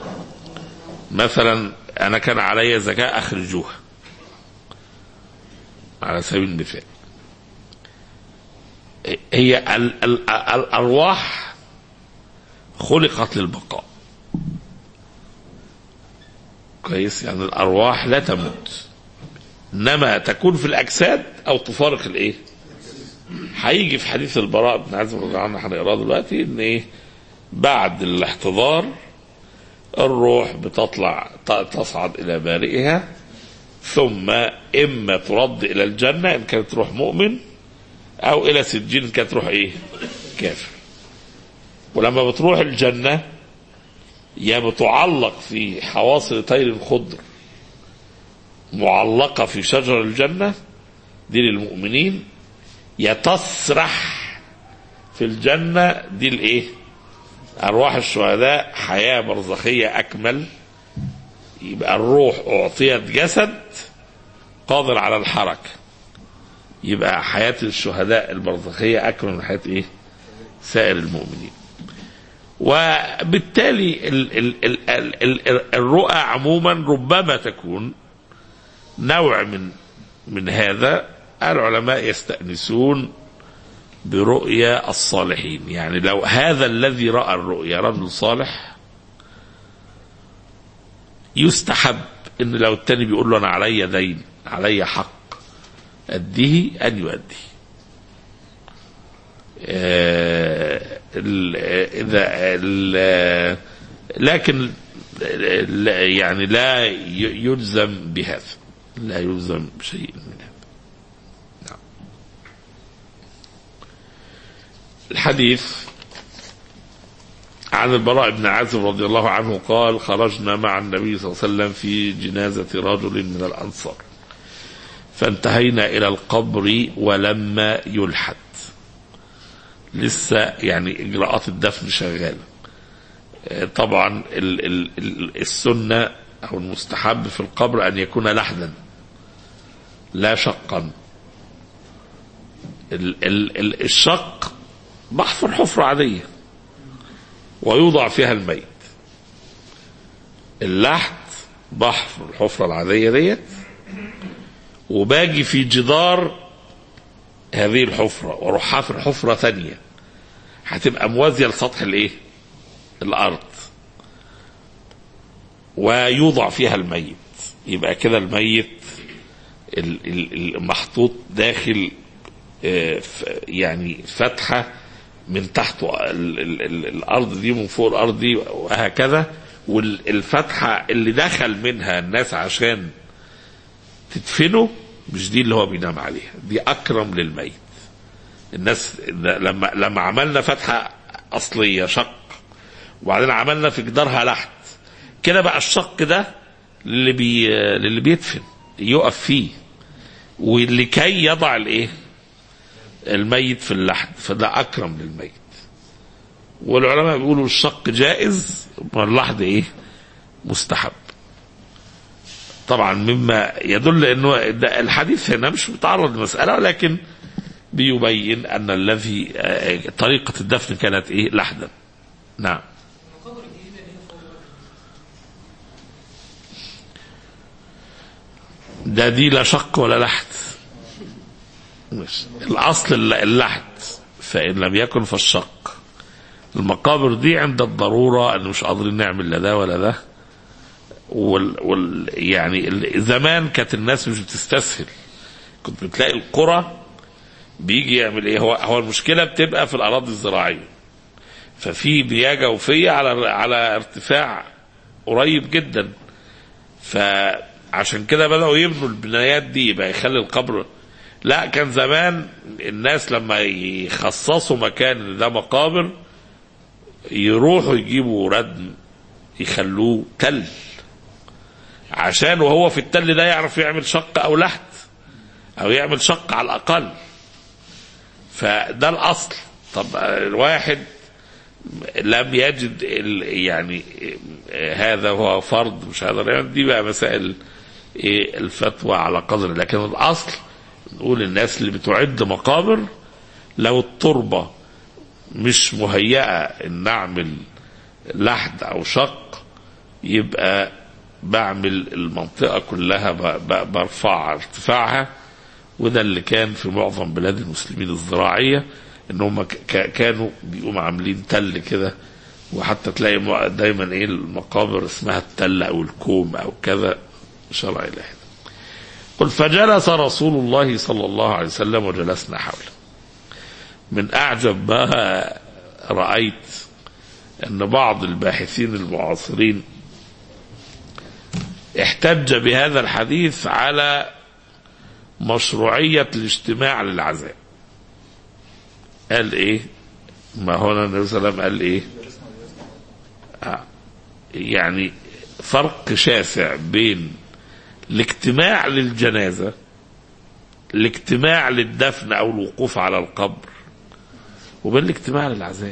S2: مثلا انا كان علي زكاه اخرجوها على سبيل المثال هي ال- ال- الارواح خلقت للبقاء كويس يعني الارواح لا تموت انما تكون في الاجساد او تفارق الايه هيجي في حديث البراء بن عازب رضي الله عنه هنقراه دلوقتي ان ايه بعد الاحتضار الروح بتطلع ت- تصعد الى بارئها ثم اما ترد الى الجنه ان كانت روح مؤمن او الى سجين ان كانت روح ايه كافر ولما بتروح الجنه يا بتعلق في حواصل طير خضر معلقه في شجر الجنه دي للمؤمنين يا تسرح في الجنه دي الايه ارواح الشهداء حياه برزخيه اكمل يبقى الروح اعطيت جسد قادر على الحركه يبقى حياه الشهداء البرزخيه اكمل من حياه ايه سائر المؤمنين وبالتالي ال ال ال ال ال الرؤى عموما ربما تكون نوع من من هذا العلماء يستأنسون برؤيا الصالحين يعني لو هذا الذي رأى الرؤيا رجل صالح يستحب ان لو التاني بيقول له انا علي دين علي حق اديه ان يؤديه آه، ال- اذا ال- لكن لا- يعني لا ي- يلزم بهذا لا يلزم بشيء من هذا نعم. الحديث عن البراء بن عازب رضي الله عنه قال خرجنا مع النبي صلى الله عليه وسلم في جنازة رجل من الأنصار فانتهينا إلى القبر ولما يلحد لسه يعني إجراءات الدفن شغالة آه، طبعا ال ال ال السنة أو المستحب في القبر أن يكون لحدا لا شقا ال ال ال الشق بحفر حفرة عادية ويوضع فيها الميت اللحد بحفر الحفرة العادية ديت وباجي في جدار هذه الحفرة واروح حافر حفرة ثانية هتبقى موازية لسطح الايه الارض ويوضع فيها الميت يبقى كده الميت ال- ال- المحطوط داخل آه، ف- يعني فتحة من تحت ال- ال- ال- الارض دي من فوق الارض دي وهكذا والفتحة اللي دخل منها الناس عشان تدفنه مش دي اللي هو بينام عليها دي اكرم للميت الناس لما لما عملنا فتحه اصليه شق وبعدين عملنا في جدارها لحد كده بقى الشق ده اللي بي اللي بيدفن يقف فيه ولكي يضع الايه الميت في اللحد فده اكرم للميت والعلماء بيقولوا الشق جائز واللحد ايه مستحب طبعا مما يدل انه ده الحديث هنا مش بيتعرض لمساله لكن بيبين ان الذي آه، طريقه الدفن كانت ايه لحدا نعم ده دي لا شق ولا لحد مش الاصل الل- اللحد فان لم يكن فالشق المقابر دي عند الضروره ان مش قادرين نعمل لا ده ولا ده وال, وال يعني ال- زمان كانت الناس مش بتستسهل كنت بتلاقي القرى بيجي يعمل ايه هو هو المشكله بتبقى في الاراضي الزراعيه ففي مياه جوفيه على على ارتفاع قريب جدا فعشان كده بداوا يبنوا البنايات دي يبقى يخلي القبر لا كان زمان الناس لما يخصصوا مكان إن ده مقابر يروحوا يجيبوا ردم يخلوه تل عشان وهو في التل ده يعرف يعمل شق او لحد او يعمل شق على الاقل فده الاصل طب الواحد لم يجد ال- يعني هذا هو فرض مش هذا يعني دي بقى مسائل ايه الفتوى على قدر لكن الاصل نقول الناس اللي بتعد مقابر لو التربه مش مهيئه ان نعمل لحد او شق يبقى بعمل المنطقة كلها ب- ب- برفع ارتفاعها وده اللي كان في معظم بلاد المسلمين الزراعية ان هم ك- ك- كانوا بيقوموا عاملين تل كده وحتى تلاقي م- دايما ايه المقابر اسمها التل او الكوم او كذا شرع الى هذا قل فجلس رسول الله صلى الله عليه وسلم وجلسنا حوله من اعجب ما رايت ان بعض الباحثين المعاصرين احتج بهذا الحديث على مشروعية الاجتماع للعزاء قال ايه ما هنا النبي صلى الله عليه وسلم قال ايه آه. يعني فرق شاسع بين الاجتماع للجنازة الاجتماع للدفن او الوقوف على القبر وبين الاجتماع للعزاء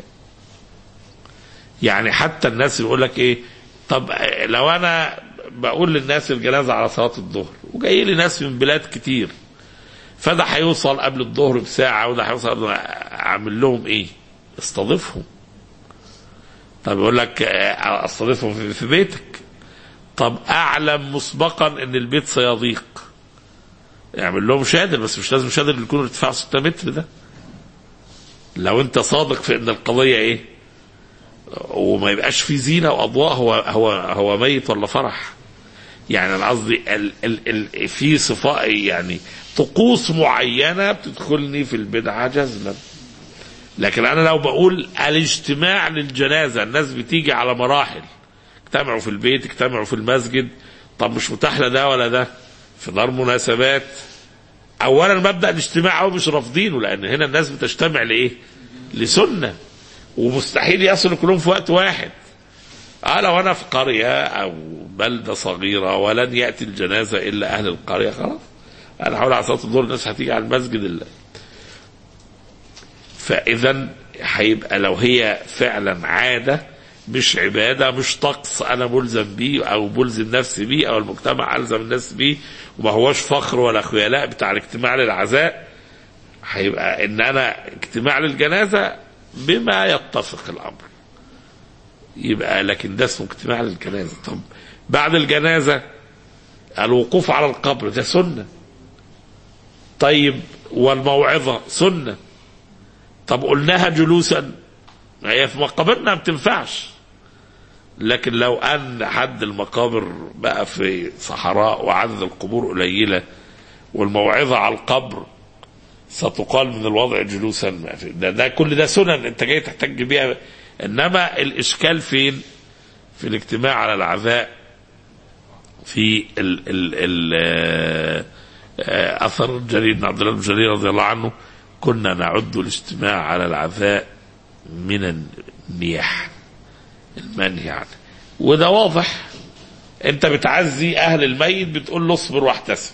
S2: يعني حتى الناس يقول لك ايه طب لو انا بقول للناس الجنازه على صلاه الظهر وجاي لي ناس من بلاد كتير فده هيوصل قبل الظهر بساعه وده هيوصل قبل اعمل لهم ايه؟ استضيفهم طب يقول لك آه، استضيفهم في- في بيتك طب اعلم مسبقا ان البيت سيضيق اعمل لهم شادر بس مش لازم شادر اللي يكون ارتفاعه 6 متر ده لو انت صادق في ان القضيه ايه وما يبقاش في زينه واضواء هو هو هو ميت ولا فرح يعني انا قصدي ال ال ال في صفاء يعني طقوس معينه بتدخلني في البدعه جزما لكن انا لو بقول الاجتماع للجنازه الناس بتيجي على مراحل اجتمعوا في البيت اجتمعوا في المسجد طب مش متاح لا ده ولا ده في دار مناسبات اولا مبدا الاجتماع هو مش رافضينه لان هنا الناس بتجتمع لايه؟ لسنه ومستحيل يصلوا كلهم في وقت واحد اه لو انا في قريه او بلده صغيره ولن ياتي الجنازه الا اهل القريه خلاص انا حول على صلاه الظهر الناس هتيجي على المسجد اللي. فاذا هيبقى لو هي فعلا عاده مش عباده مش طقس انا ملزم بيه او ملزم نفسي بيه او المجتمع الزم الناس بيه وما هوش فخر ولا خيلاء بتاع الاجتماع للعزاء هيبقى ان انا اجتماع للجنازه بما يتفق الامر يبقى لكن ده اسمه اجتماع للجنازه طب بعد الجنازه الوقوف على القبر ده سنه طيب والموعظه سنه طب قلناها جلوسا ما هي في مقابرنا ما بتنفعش لكن لو ان حد المقابر بقى في صحراء وعدد القبور قليله والموعظه على القبر ستقال من الوضع جلوسا ما في- ده, ده كل ده سنن انت جاي تحتج بيها انما الاشكال فين؟ في الاجتماع على العزاء في ال ال ال آه، آه، اثر جرير بن عبد الله بن جرير رضي الله عنه كنا نعد الاجتماع على العزاء من النياح المنهي عنه وده واضح انت بتعزي اهل الميت بتقول له اصبر واحتسب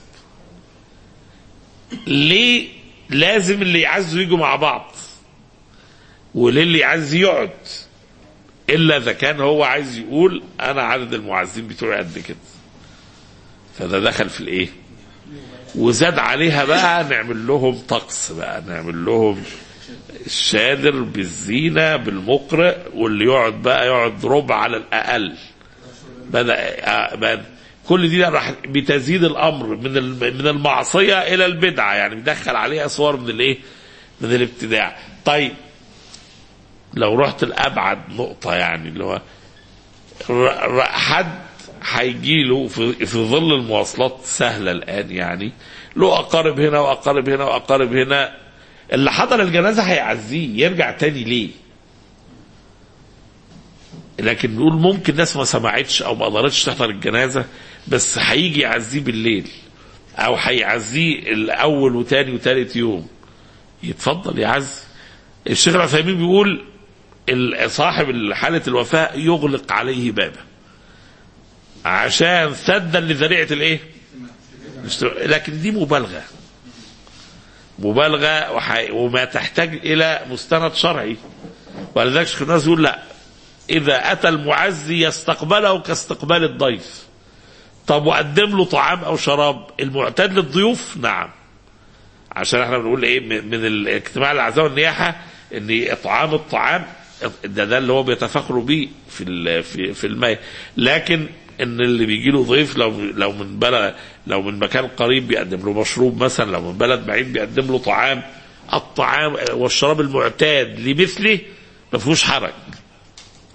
S2: ليه لازم اللي يعزوا يجوا مع بعض وليه اللي يعزي يقعد الا اذا كان هو عايز يقول انا عدد المعزين بتوعي قد كده فده دخل في الايه وزاد عليها بقى نعمل لهم طقس بقى نعمل لهم الشادر بالزينة بالمقرئ واللي يقعد بقى يقعد ربع على الأقل بدأ آه، بدأ كل دي راح بتزيد الأمر من الم- من المعصية إلى البدعة يعني بيدخل عليها صور من الإيه؟ من الابتداع طيب لو رحت لأبعد نقطة يعني اللي هو ر- ر- حد هيجي له في, في ظل المواصلات سهلة الآن يعني له أقارب هنا وأقارب هنا وأقارب هنا اللي حضر الجنازة هيعزيه يرجع تاني ليه لكن نقول ممكن ناس ما سمعتش أو ما قدرتش تحضر الجنازة بس هيجي يعزيه بالليل أو هيعزيه الأول وتاني وتالت يوم يتفضل يعزي الشيخ العثيمين بيقول ال- صاحب حالة الوفاة يغلق عليه بابه عشان سدا لذريعة الايه لكن دي مبالغة مبالغة وح... وما تحتاج إلى مستند شرعي ولذلك شيخ الناس يقول لا إذا أتى المعزي يستقبله كاستقبال الضيف طب وقدم له طعام أو شراب المعتاد للضيوف نعم عشان احنا بنقول ايه من من الاجتماع العزاء والنياحه ان اطعام الطعام ده ده اللي هو بيتفاخروا بيه في ال- في في الماء لكن ان اللي بيجي له ضيف لو لو من بلد لو من مكان قريب بيقدم له مشروب مثلا لو من بلد بعيد بيقدم له طعام الطعام والشراب المعتاد لمثله ما فيهوش حرج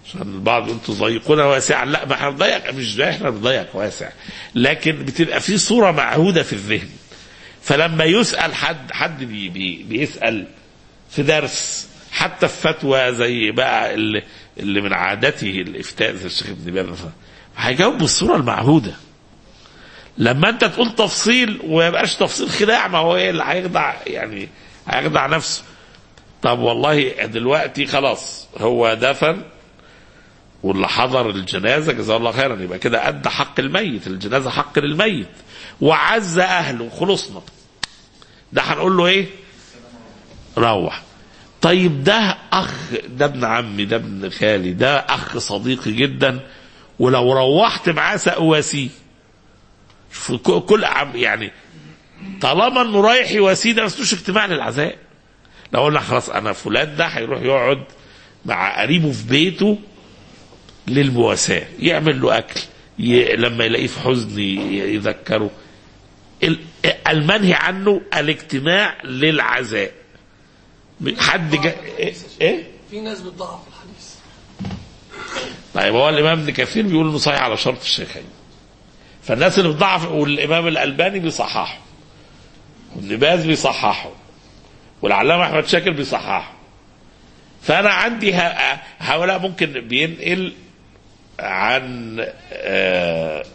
S2: عشان البعض يقول تضيقونا واسعا لا ما احنا بنضيق مش ده احنا بنضيق واسع لكن بتبقى في صوره معهوده في الذهن فلما يسال حد حد بي بي بيسال في درس حتى في فتوى زي بقى اللي, اللي من عادته الافتاء زي الشيخ ابن باز مثلا هيجاوب بالصوره المعهوده لما انت تقول تفصيل وما يبقاش تفصيل خداع ما هو ايه اللي هيخدع يعني هيخدع نفسه طب والله دلوقتي خلاص هو دفن واللي حضر الجنازه جزاه الله خيرا يبقى كده ادى حق الميت الجنازه حق للميت وعز اهله خلصنا ده هنقول له ايه روح طيب ده اخ ده ابن عمي ده ابن خالي ده اخ صديقي جدا ولو روحت معاه سأواسيه شوف ك- كل عم يعني طالما انه رايح يواسيه ده ما اسموش اجتماع للعزاء لو قلنا خلاص انا فلان ده هيروح يقعد مع قريبه في بيته للمواساة يعمل له أكل ي... لما يلاقيه في حزن ي- يذكره ال... المنهي عنه الاجتماع للعزاء حد جا... ايه, إيه؟
S4: في ناس بتضعف الحديث
S2: طيب هو الامام ابن كثير بيقول انه صحيح على شرط الشيخين فالناس اللي بتضعف والامام الالباني بيصححه وابن باز بيصححه والعلامه احمد شاكر بيصححه فانا عندي ه- هؤلاء ممكن بينقل عن آه،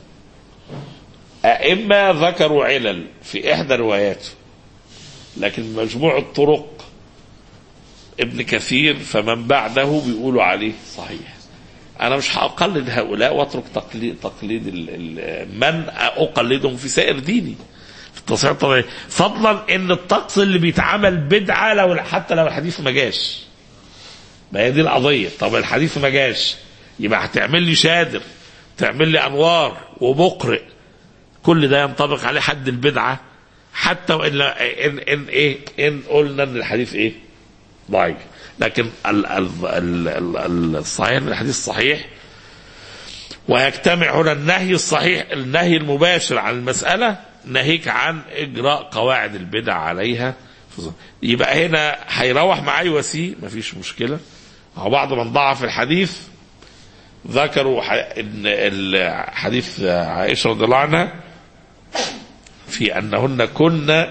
S2: أئمة ذكروا علل في إحدى رواياته لكن مجموع الطرق ابن كثير فمن بعده بيقولوا عليه صحيح أنا مش هأقلد هؤلاء وأترك تقليد, تقليد ال- ال- من أقلدهم في سائر ديني في التصحيح الطبيعي فضلا ان الطقس اللي بيتعمل بدعه لو حتى لو الحديث ما جاش ما هي دي القضيه طب الحديث ما جاش يبقى هتعمل لي شادر تعمل لي انوار ومقرئ كل ده ينطبق عليه حد البدعه حتى وان ان ان ايه ان قلنا ان الحديث ايه ضعيف لكن ال ال ال ال الصحيح من الحديث صحيح ويجتمع هنا النهي الصحيح النهي المباشر عن المسألة ناهيك عن إجراء قواعد البدع عليها يبقى هنا هيروح معاه يواسيه مفيش مشكلة أو بعض من ضعف الحديث ذكروا ح- ان الحديث عائشة رضي الله عنها في أنهن كن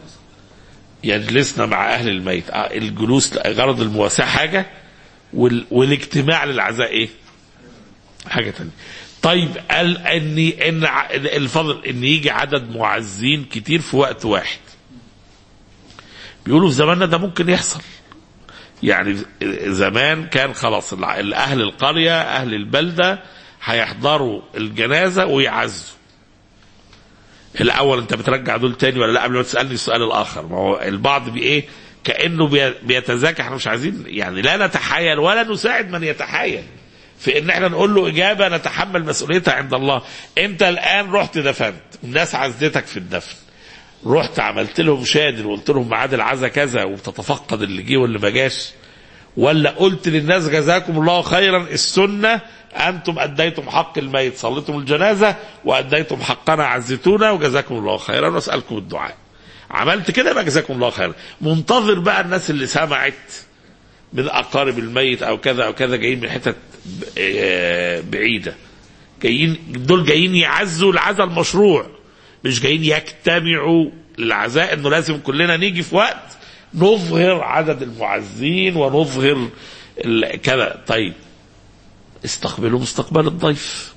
S2: يجلسن مع أهل الميت آه، الجلوس غرض المواساة حاجة وال- والاجتماع للعزاء إيه حاجة تانية طيب قال ان ان ع- الفضل ان يجي عدد معزين كتير في وقت واحد بيقولوا في زماننا ده ممكن يحصل يعني زمان كان خلاص الع- اهل القريه اهل البلده هيحضروا الجنازه ويعزوا الاول انت بترجع دول تاني ولا لا قبل ما تسالني السؤال الاخر ما هو البعض بي ايه كانه بي- بيتذاكى احنا مش عايزين يعني لا نتحايل ولا نساعد من يتحايل في ان احنا نقول له اجابه نتحمل مسؤوليتها عند الله انت الان رحت دفنت الناس عزتك في الدفن رحت عملت لهم شادر وقلت لهم ميعاد العزا كذا وبتتفقد اللي جه واللي ما جاش ولا قلت للناس جزاكم الله خيرا السنه انتم اديتم حق الميت صليتم الجنازه واديتم حقنا عزتونا وجزاكم الله خيرا واسالكم الدعاء عملت كده يبقى جزاكم الله خيرا منتظر بقى الناس اللي سمعت من اقارب الميت او كذا او كذا جايين من حتت ب- آه، بعيده جايين دول جايين يعزوا العزاء المشروع مش جايين يجتمعوا للعزاء انه لازم كلنا نيجي في وقت نظهر عدد المعزين ونظهر ال- كذا طيب استقبلوا مستقبل الضيف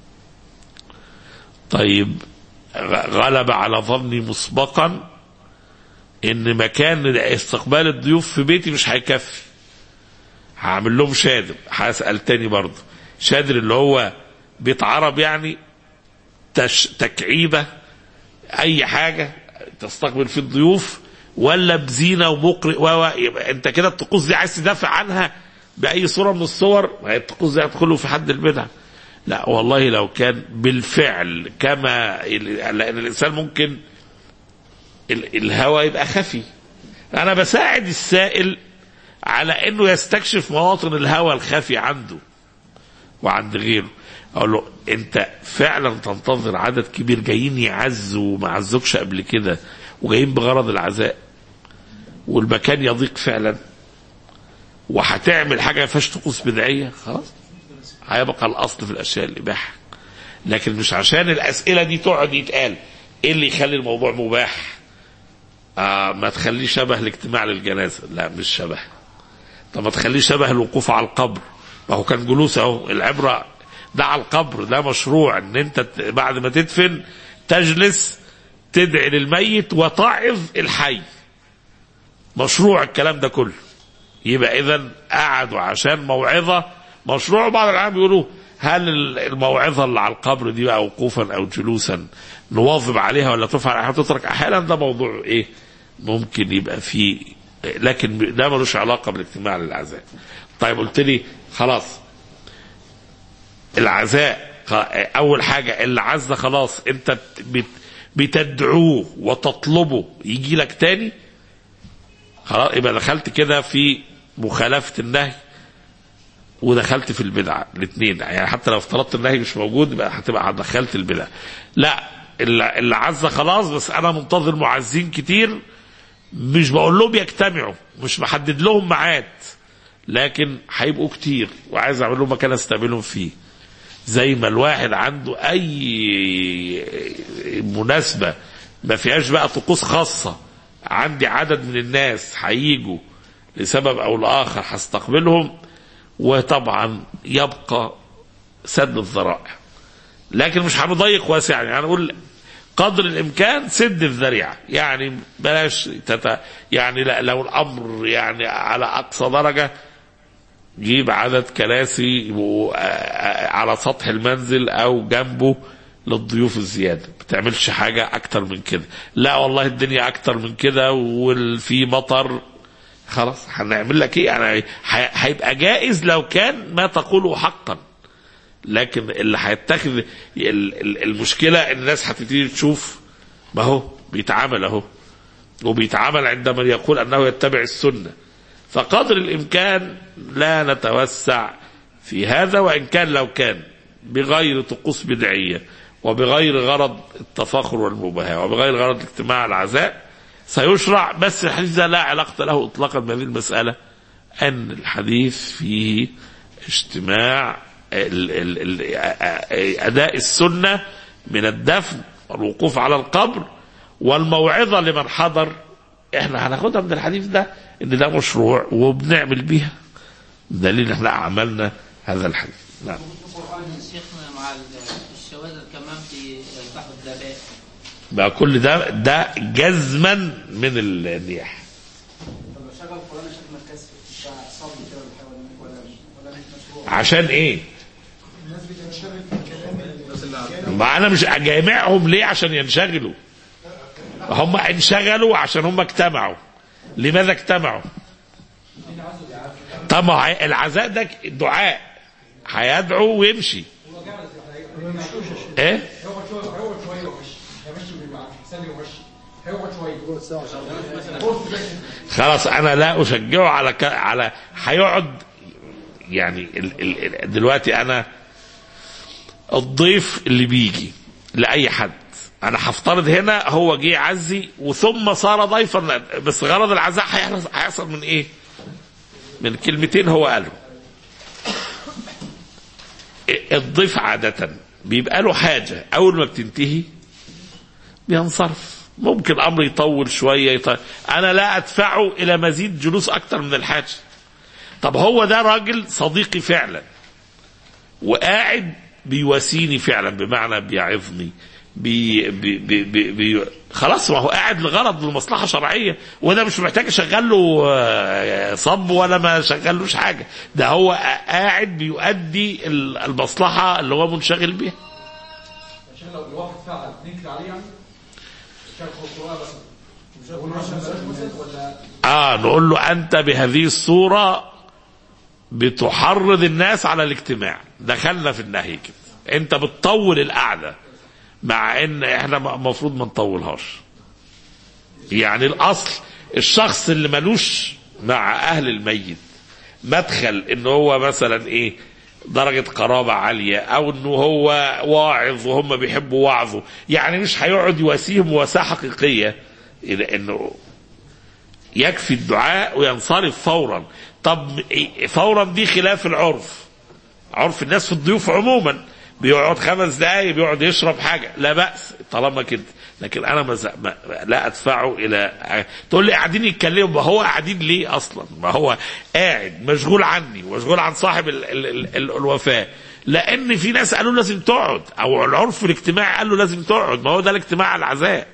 S2: طيب غ- غلب على ظني مسبقا ان مكان استقبال الضيوف في بيتي مش هيكفي هعمل لهم شادر هسأل تاني برضه شادر اللي هو بيت عرب يعني تش تكعيبة أي حاجة تستقبل فيه الضيوف ولا بزينة ومقرئ و و- يبقى أنت كده الطقوس دي عايز تدافع عنها بأي صورة من الصور ما هي الطقوس دي هتدخلوا في حد البدع لا والله لو كان بالفعل كما لأن الإنسان ممكن ال- الهوى يبقى خفي أنا بساعد السائل على انه يستكشف مواطن الهوى الخفي عنده وعند غيره اقول له انت فعلا تنتظر عدد كبير جايين يعزوا وما عزوكش قبل كده وجايين بغرض العزاء والمكان يضيق فعلا وهتعمل حاجه ما فيهاش طقوس بدعيه خلاص هيبقى الاصل في الاشياء الاباحه لكن مش عشان الاسئله دي تقعد يتقال ايه اللي يخلي الموضوع مباح آه ما تخليه شبه الاجتماع للجنازه لا مش شبه طب ما تخليه شبه الوقوف على القبر ما هو كان جلوس اهو العبره ده على القبر ده مشروع ان انت ت- بعد ما تدفن تجلس تدعي للميت وتعظ الحي مشروع الكلام ده كله يبقى اذا قعدوا عشان موعظه مشروع بعض العلماء بيقولوا هل ال- الموعظه اللي على القبر دي بقى وقوفا او جلوسا نواظب عليها ولا تفعل احيانا تترك احيانا ده موضوع ايه ممكن يبقى فيه لكن ده ملوش علاقه بالاجتماع للعزاء طيب قلت لي خلاص العزاء خ- اول حاجه العزة خلاص انت بت- بتدعوه وتطلبه يجي لك تاني خلاص يبقى دخلت كده في مخالفه النهي ودخلت في البدعه الاثنين يعني حتى لو افترضت النهي مش موجود يبقى هتبقى دخلت البدعه لا اللي اللي عزة خلاص بس انا منتظر معزين كتير مش بقول لهم يجتمعوا مش محدد لهم ميعاد لكن هيبقوا كتير وعايز اعمل لهم مكان استقبلهم فيه زي ما الواحد عنده اي مناسبه ما فيهاش بقى طقوس خاصه عندي عدد من الناس هيجوا لسبب او لاخر هستقبلهم وطبعا يبقى سد الذرائع لكن مش هنضيق واسع يعني هنقول قدر الامكان سد الذريعه يعني بلاش تت... يعني لا لو الامر يعني على اقصى درجه جيب عدد كراسي و- آه، على سطح المنزل او جنبه للضيوف الزياده ما بتعملش حاجه اكتر من كده لا والله الدنيا اكتر من كده وفي مطر خلاص هنعمل لك ايه يعني ح- هيبقى جائز لو كان ما تقوله حقا لكن اللي هيتخذ ال- ال- المشكله ان الناس هتبتدي تشوف ما هو بيتعامل اهو وبيتعامل عندما يقول انه يتبع السنه فقدر الامكان لا نتوسع في هذا وان كان لو كان بغير طقوس بدعيه وبغير غرض التفاخر والمباهاه وبغير غرض الاجتماع العزاء سيشرع بس الحديث ده لا علاقه له اطلاقا بهذه المساله ان الحديث فيه اجتماع ال ال ال اداء السنه من الدفن والوقوف على القبر والموعظه لمن حضر احنا هناخدها من الحديث ده ان ده مشروع وبنعمل بيها دليل احنا عملنا هذا الحديث نعم
S5: شيخنا مع الشواذ كمان في يذبحوا الذبائح
S2: بقى كل ده ده جزما من النياح
S3: طب لو شغل قرآن يا شيخ مركز بتاع صبي كده والحيوان ولا ولا مش مشروع
S2: عشان ايه
S3: الناس بتنشغل في الكلام
S2: ما انا مش جامعهم ليه عشان ينشغلوا هم انشغلوا عشان هم اجتمعوا لماذا اجتمعوا طب ما هي- العزاء ده دعاء هيدعو ويمشي ايه
S6: هيقعد شويه هيقعد شويه ومشي هيمشي بالمعنى ثانيه ومشي هيقعد شويه
S2: خلاص انا لا اشجعه على ك... على هيقعد يعني ال... ال... ال- دلوقتي انا الضيف اللي بيجي لاي حد انا هفترض هنا هو جه يعزي وثم صار ضيفا بس غرض العزاء هيحصل هيحصل من ايه؟ من كلمتين هو قالهم الضيف عادة بيبقى له حاجة أول ما بتنتهي بينصرف ممكن الأمر يطول شوية يطول. أنا لا أدفعه إلى مزيد جلوس أكتر من الحاجة طب هو ده راجل صديقي فعلا وقاعد بيواسيني فعلا بمعنى بيعظني بي بي بي بي بي خلاص ما هو قاعد لغرض لمصلحه شرعيه وده مش محتاج اشغل له آه، صب ولا ما اشغلوش حاجه ده هو قاعد بيؤدي ال- المصلحه اللي هو منشغل بيها
S6: عشان لو الواحد فعل ننكر عليه يعني شغل القران مثلا وشغل مثلا ولا
S2: اه نقول له انت بهذه الصوره بتحرض الناس على الاجتماع دخلنا في النهي كده انت بتطول القعده مع ان احنا المفروض ما نطولهاش يعني الاصل الشخص اللي ملوش مع اهل الميت مدخل ان هو مثلا ايه درجة قرابة عالية او انه هو واعظ وهم بيحبوا وعظه يعني مش هيقعد يواسيهم مواساة حقيقية إلى انه يكفي الدعاء وينصرف فورا طب إيه- فورا دي خلاف العرف عرف الناس في الضيوف عموما بيقعد خمس دقايق بيقعد يشرب حاجه لا باس طالما كده لكن انا ما ز- ما لا ادفعه الى تقول لي قاعدين يتكلموا ما هو قاعدين ليه اصلا ما هو قاعد مشغول عني ومشغول عن صاحب ال ال ال ال الوفاه لان في ناس قالوا لازم تقعد او العرف الاجتماعي قال له لازم تقعد ما هو ده الاجتماع على العزاء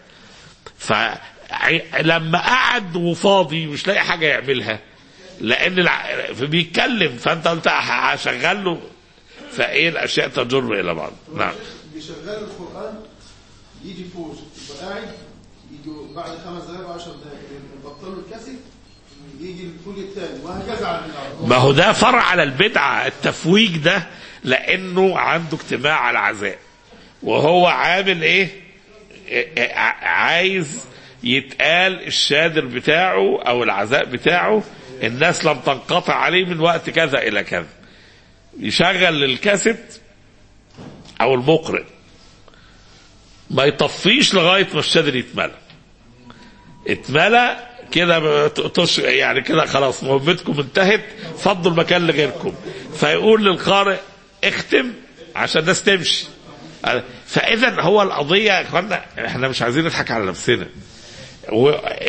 S2: فلما قعد وفاضي مش لاقي حاجه يعملها لان الع... بيتكلم فانت قلت هشغل له فايه الاشياء تجر الى بعض نعم
S7: بيشغل القرآن يجي فوق يبقى قاعد يجي بعد خمس دقايق و 10 دقايق يبطل له الكاسيت يجي الفوق الثاني وهكذا على النار
S2: ما هو ده فرع على البدعة التفويج ده لأنه عنده اجتماع على العزاء وهو عامل إيه إيه- إيه- عايز يتقال الشادر بتاعه أو العزاء بتاعه الناس لم تنقطع عليه من وقت كذا إلى كذا يشغل الكاسيت أو المقرئ ما يطفيش لغاية ما الشادر يتملى اتملى كده تش يعني كده خلاص مهمتكم انتهت فضوا المكان لغيركم فيقول للقارئ اختم عشان الناس تمشي فاذا هو القضيه يا اخوانا احنا مش عايزين نضحك على نفسنا و-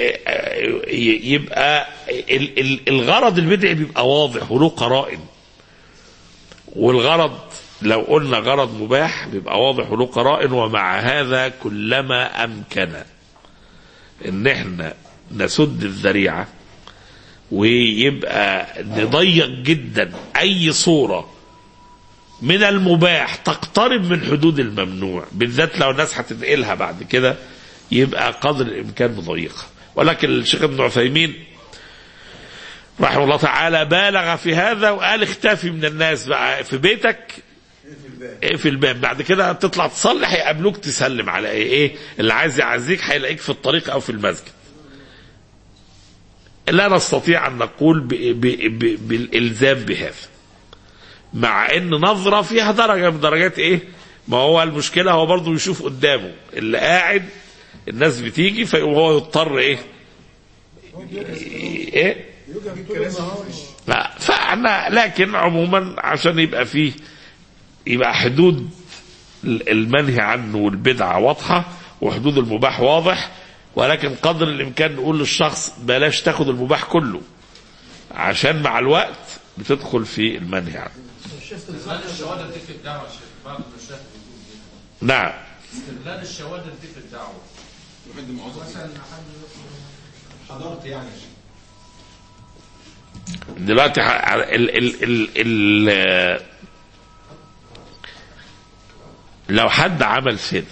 S2: يبقى ال- ال- الغرض البدعي بيبقى واضح وله قرائن والغرض لو قلنا غرض مباح بيبقى واضح وله قرائن ومع هذا كلما امكن ان احنا نسد الذريعه ويبقى نضيق جدا اي صوره من المباح تقترب من حدود الممنوع بالذات لو الناس هتنقلها بعد كده يبقى قدر الامكان مضيقه ولكن الشيخ ابن عثيمين رحمه الله تعالى بالغ في هذا وقال اختفي من الناس بقى في بيتك اقفل الباب بعد كده تطلع تصلي هيقابلوك تسلم على ايه ايه اللي عايز يعزيك هيلاقيك في الطريق او في المسجد لا نستطيع ان نقول ب ب ب بالالزام بهذا مع ان نظره فيها درجه من درجات ايه ما هو المشكله هو برضه يشوف قدامه اللي قاعد الناس بتيجي فيقوم هو يضطر ايه ايه لا فاحنا لكن عموما عشان يبقى فيه يبقى حدود المنهي عنه والبدعة واضحة وحدود المباح واضح ولكن قدر الإمكان نقول للشخص بلاش تاخد المباح كله عشان مع الوقت بتدخل في المنهي عنه
S6: استغلال الشواذ دي في الدعوه يا شيخ بعض المشايخ
S2: نعم
S6: استغلال الشواذ دي في الدعوه
S7: حضرت يعني
S2: دلوقتي ح- ال ال ال ال لو حد عمل صدر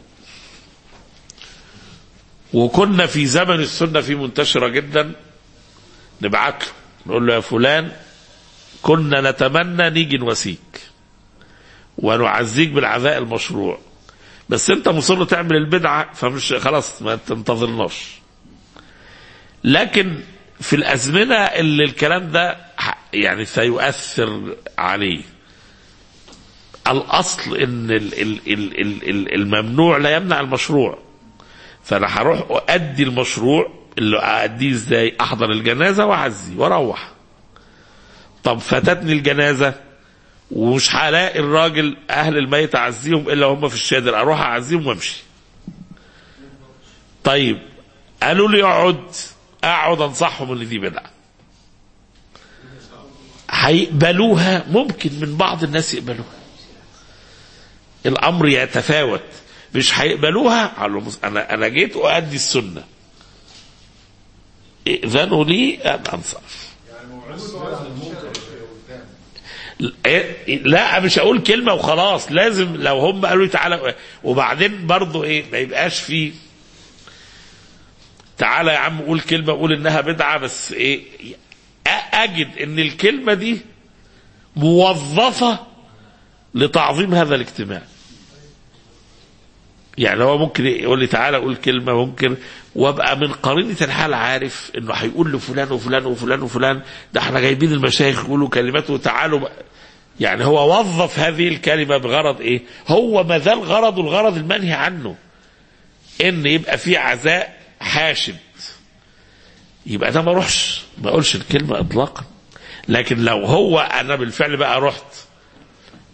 S2: وكنا في زمن السنة فيه منتشرة جدا نبعت له نقول له يا فلان كنا نتمنى نيجي نواسيك ونعزيك بالعزاء المشروع بس انت مصر تعمل البدعة فمش خلاص ما تنتظرناش لكن في الأزمنة اللي الكلام ده ح- يعني سيؤثر عليه الأصل إن ال- ال- ال- ال- ال- الممنوع لا يمنع المشروع فأنا هروح أؤدي المشروع اللي أأديه إزاي أحضر الجنازة وأعزي وأروح طب فاتتني الجنازة ومش هلاقي الراجل أهل الميت أعزيهم إلا هم في الشادر أروح أعزيهم وأمشي طيب قالوا لي اقعد اقعد انصحهم ان دي بدعه هيقبلوها ممكن من بعض الناس يقبلوها الامر يتفاوت مش هيقبلوها قال له بص، انا انا جيت اؤدي السنه ائذنوا لي ان انصرف إيه؟ لا مش هقول كلمه وخلاص لازم لو هم قالوا لي تعالى وبعدين برضو ايه ما يبقاش فيه تعالى يا عم قول كلمه قول انها بدعه بس ايه أ- اجد ان الكلمه دي موظفه لتعظيم هذا الاجتماع يعني هو ممكن يقول لي تعالى قول كلمه ممكن وابقى من قرينه الحال عارف انه هيقول لفلان وفلان وفلان وفلان ده احنا جايبين المشايخ يقولوا كلمات وتعالوا بقى. يعني هو وظف هذه الكلمه بغرض ايه؟ هو ما زال غرضه الغرض المنهي عنه ان يبقى في عزاء حاشد يبقى ده ما اروحش ما اقولش الكلمه اطلاقا لكن لو هو انا بالفعل بقى رحت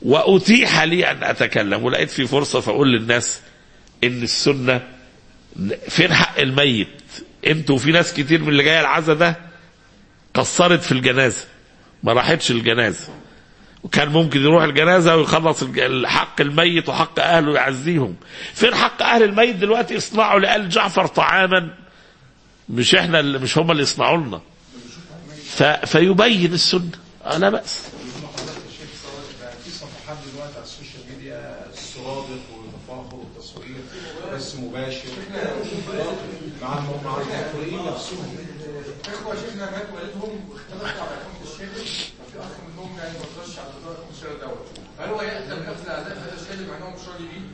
S2: وأتيح لي أن أتكلم ولقيت في فرصة فأقول للناس إن السنة فين حق الميت انتوا في ناس كتير من اللي جايه العزا ده قصرت في الجنازه ما راحتش الجنازه وكان ممكن يروح الجنازه ويخلص الج- حق الميت وحق اهله يعزيهم فين حق اهل الميت دلوقتي يصنعوا لآل جعفر طعاما مش احنا اللي مش هم اللي يصنعوا لنا ف... فيبين السنه آه لا باس
S8: في صفحات دلوقتي على السوشيال ميديا الصرادق والتفاخر والتصوير بس مباشر مع الم- مع المقرئين نفسهم اخوه شيخنا مات والدهم واختلفوا على حكم الشيخ ففي اخ منهم يعني ما رضاش على موضوع حكم الشيخ دوت هل هو يأثم نفس الاعداء في هذا الشيء مع انهم مش راضيين؟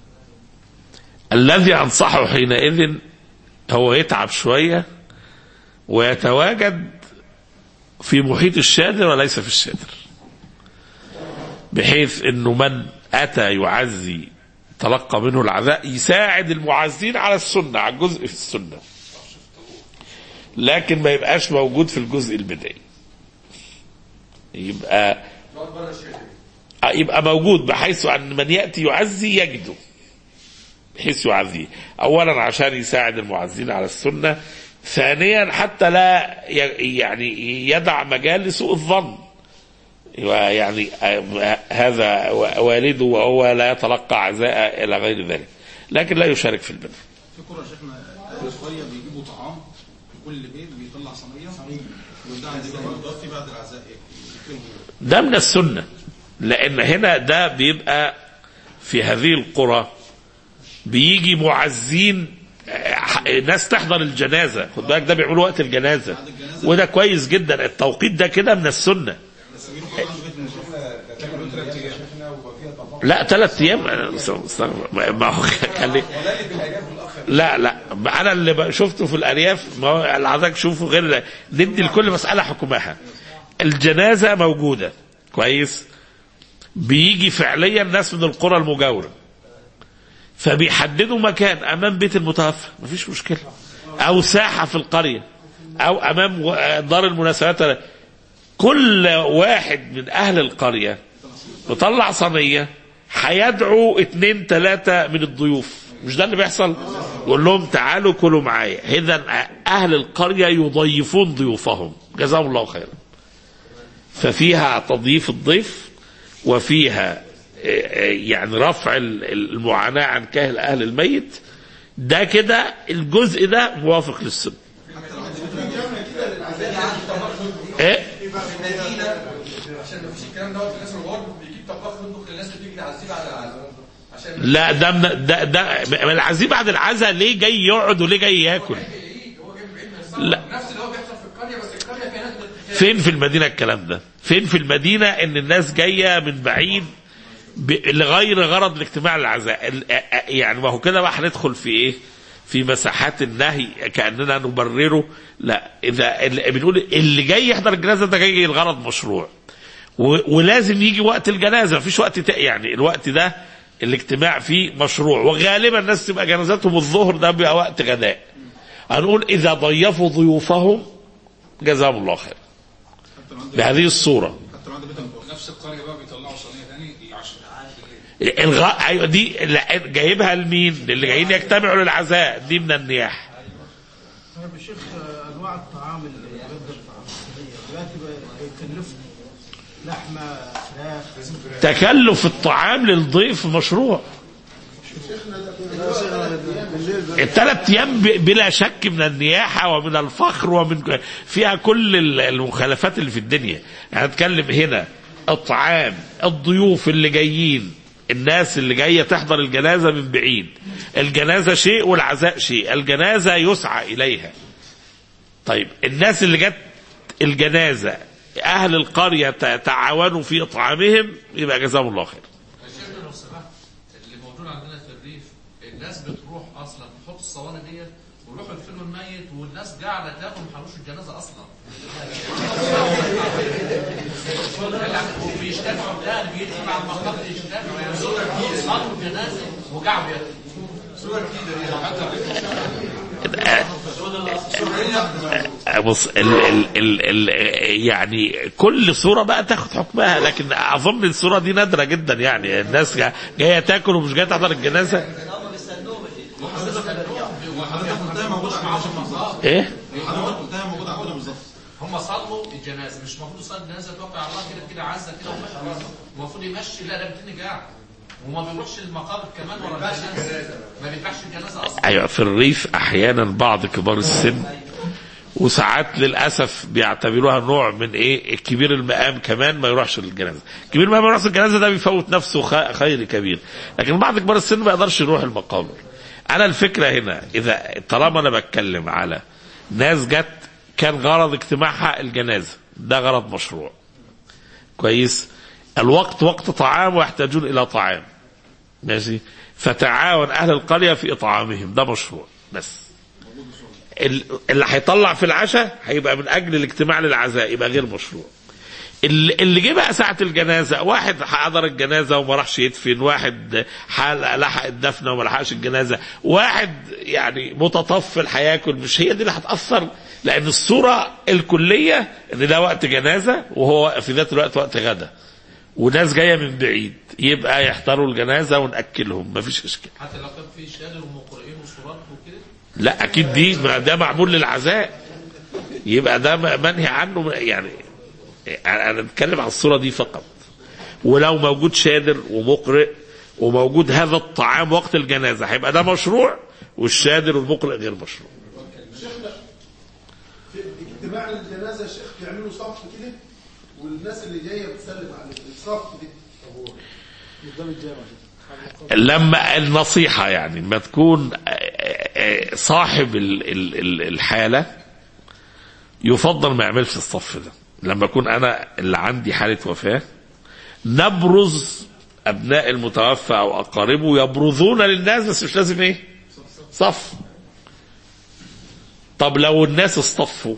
S2: الذي انصحه حينئذ هو يتعب شويه ويتواجد في محيط الشادر وليس في الشادر بحيث انه من اتى يعزي تلقى منه العزاء يساعد المعزين على السنه على الجزء في السنه لكن ما يبقاش موجود في الجزء البدائي يبقى آه، يبقى موجود بحيث ان من ياتي يعزي يجده بحيث يعزيه اولا عشان يساعد المعزين على السنه ثانيا حتى لا ي- يعني يدع مجال لسوء الظن يعني آه، هذا والده وهو لا يتلقى عزاء الى غير ذلك لكن لا يشارك في البدء
S6: في كرة يا شيخنا أهل القرية بيجيبوا طعام في كل بيت بيطلع صينية وده عند بيغطي بعد العزاء يكرمهم
S2: ده من السنة لأن هنا ده بيبقى في هذه القرى بيجي معزين آه، ناس تحضر الجنازة خد بالك ده بيعملوا وقت الجنازة وده كويس جدا التوقيت ده كده من السنة لا ثلاث ايام أنا استغفر- ما هو كان لي- لا لا انا اللي ب- شفته في الارياف ما هو اللي حضرتك شوفه غير ندي لكل مساله حكمها الجنازه موجوده كويس بيجي فعليا ناس من القرى المجاوره فبيحددوا مكان امام بيت المتوفى مفيش مشكله او ساحه في القريه او امام و- دار المناسبات كل واحد من اهل القريه مطلع صينيه هيدعو اتنين تلاتة من الضيوف مش ده اللي بيحصل يقول لهم تعالوا كلوا معايا اذا اهل القريه يضيفون ضيوفهم جزاهم الله خيرا ففيها تضييف الضيف وفيها آه، آه، يعني رفع ال- المعاناه عن كاهل اهل الميت ده كده الجزء ده موافق للسنه ايه
S8: عشان ما فيش الكلام دوت الناس الغرب بيجيب طباخ يطبخ للناس اللي بتيجي تعزيه بعد العزاء عشان
S2: لا ده من ده ده من العزيز بعد العزاء ليه جاي يقعد وليه جاي ياكل
S8: هو جاي من بعيد من الصف
S2: لا.
S8: نفس اللي هو بيحصل في القريه بس القريه فيها ناس بتتخانق.
S2: فين في المدينة الكلام ده فين في المدينة ان الناس جاية من بعيد ب... لغير غرض الاجتماع العزاء ال- آ- آ- يعني ما هو كده بقى هندخل في ايه في مساحات النهي كاننا نبرره لا اذا اللي بنقول اللي جاي يحضر الجنازه ده جاي الغرض مشروع و... ولازم يجي وقت الجنازه مفيش وقت ت... يعني الوقت ده الاجتماع فيه مشروع وغالبا الناس تبقى جنازتهم الظهر ده بيبقى وقت غداء هنقول اذا ضيفوا ضيوفهم جزاهم الله خير
S6: حتى لو عند
S2: بهذه الصورة
S6: حتى لو عند بيت المتوفى نفس القرية بقى بيطلعوا صينية تاني العشاء
S2: الغاء ايوه دي لا، جايبها لمين؟ اللي جايين يجتمعوا للعزاء دي من النياح
S3: طيب يا شيخ آه، انواع الطعام اللي بيقدم في العصريه دلوقتي بقى يكلفوا لحمه فراخ
S2: تكلف الطعام للضيف مشروع الثلاث ايام ب- بلا شك من النياحه ومن الفخر ومن فيها كل ال- المخالفات اللي في الدنيا يعني هنتكلم هنا الطعام الضيوف اللي جايين الناس اللي جايه تحضر الجنازه من بعيد الجنازه شيء والعزاء شيء الجنازه يسعى اليها طيب الناس اللي جت الجنازه اهل القريه ت- تعاونوا في اطعامهم يبقى جزاهم الله خير
S4: شيخنا لو سمحت اللي موجود عندنا في الريف الناس بتروح اصلا تحط الصواني ديت ويروحوا يدفنوا الميت والناس قاعده تاكل ما حلوش الجنازه اصلا وبيجتمعوا تاني بيجي مع المقام يجتمعوا يعني صلوا الجنازه وقعدوا ياكلوا
S2: بص ال ال ال ال يعني كل صوره بقى تاخد حكمها لكن اظن الصوره دي نادره جدا يعني الناس جا- جايه تاكل ومش جايه تحضر الجنازه
S3: وحضرتك قلتها موجوده مع عشان بالظبط
S2: ايه
S3: حضرتك قلتها موجوده عندنا بالظبط
S4: هم صلوا الجنازه مش المفروض يصلي الجنازه توقع على الله كده كده عزه كده ومشي المفروض يمشي لا ده بتني قاعد وما بيروحش المقابر كمان ورا الجنازه ما بيذبحش الجنازه اصلا
S2: ايوه في الريف احيانا بعض كبار السن وساعات للاسف بيعتبروها نوع من ايه كبير المقام كمان ما يروحش للجنازه كبير المقام ما يروحش للجنازه ده بيفوت نفسه خ- خير كبير لكن بعض كبار السن ما يقدرش يروح المقابر انا الفكره هنا اذا طالما انا بتكلم على ناس جت كان غرض اجتماعها الجنازه ده غرض مشروع كويس الوقت وقت طعام ويحتاجون الى طعام ماشي فتعاون اهل القريه في اطعامهم ده مشروع بس ال- اللي هيطلع في العشاء هيبقى من اجل الاجتماع للعزاء يبقى غير مشروع اللي اللي جه بقى ساعة الجنازة واحد حضر الجنازة وما راحش يدفن واحد حال لحق الدفنة وما لحقش الجنازة واحد يعني متطفل هياكل مش هي دي اللي هتأثر لأن الصورة الكلية إن ده وقت جنازة وهو في ذات الوقت وقت غدا وناس جاية من بعيد يبقى يحضروا الجنازة ونأكلهم مفيش إشكال
S4: حتى لو كان في شادر ومقرئين وصورات وكده
S2: لا اكيد دي ما ده معمول للعزاء يبقى ده م- منهي عنه يعني انا بتكلم عن الصوره دي فقط ولو موجود شادر ومقرئ وموجود هذا الطعام وقت الجنازه هيبقى ده مشروع والشادر والمقرئ غير مشروع
S7: شيخنا في اجتماع الجنازه يا شيخ بيعملوا صف كده والناس اللي جايه بتسلم على الصف دي
S2: لما النصيحة يعني ما تكون آه، آه، صاحب ال- ال- ال- الحالة يفضل ما يعملش الصف ده لما أكون أنا اللي عندي حالة وفاة نبرز أبناء المتوفى أو أقاربه يبرزون للناس بس مش لازم إيه صف طب لو الناس اصطفوا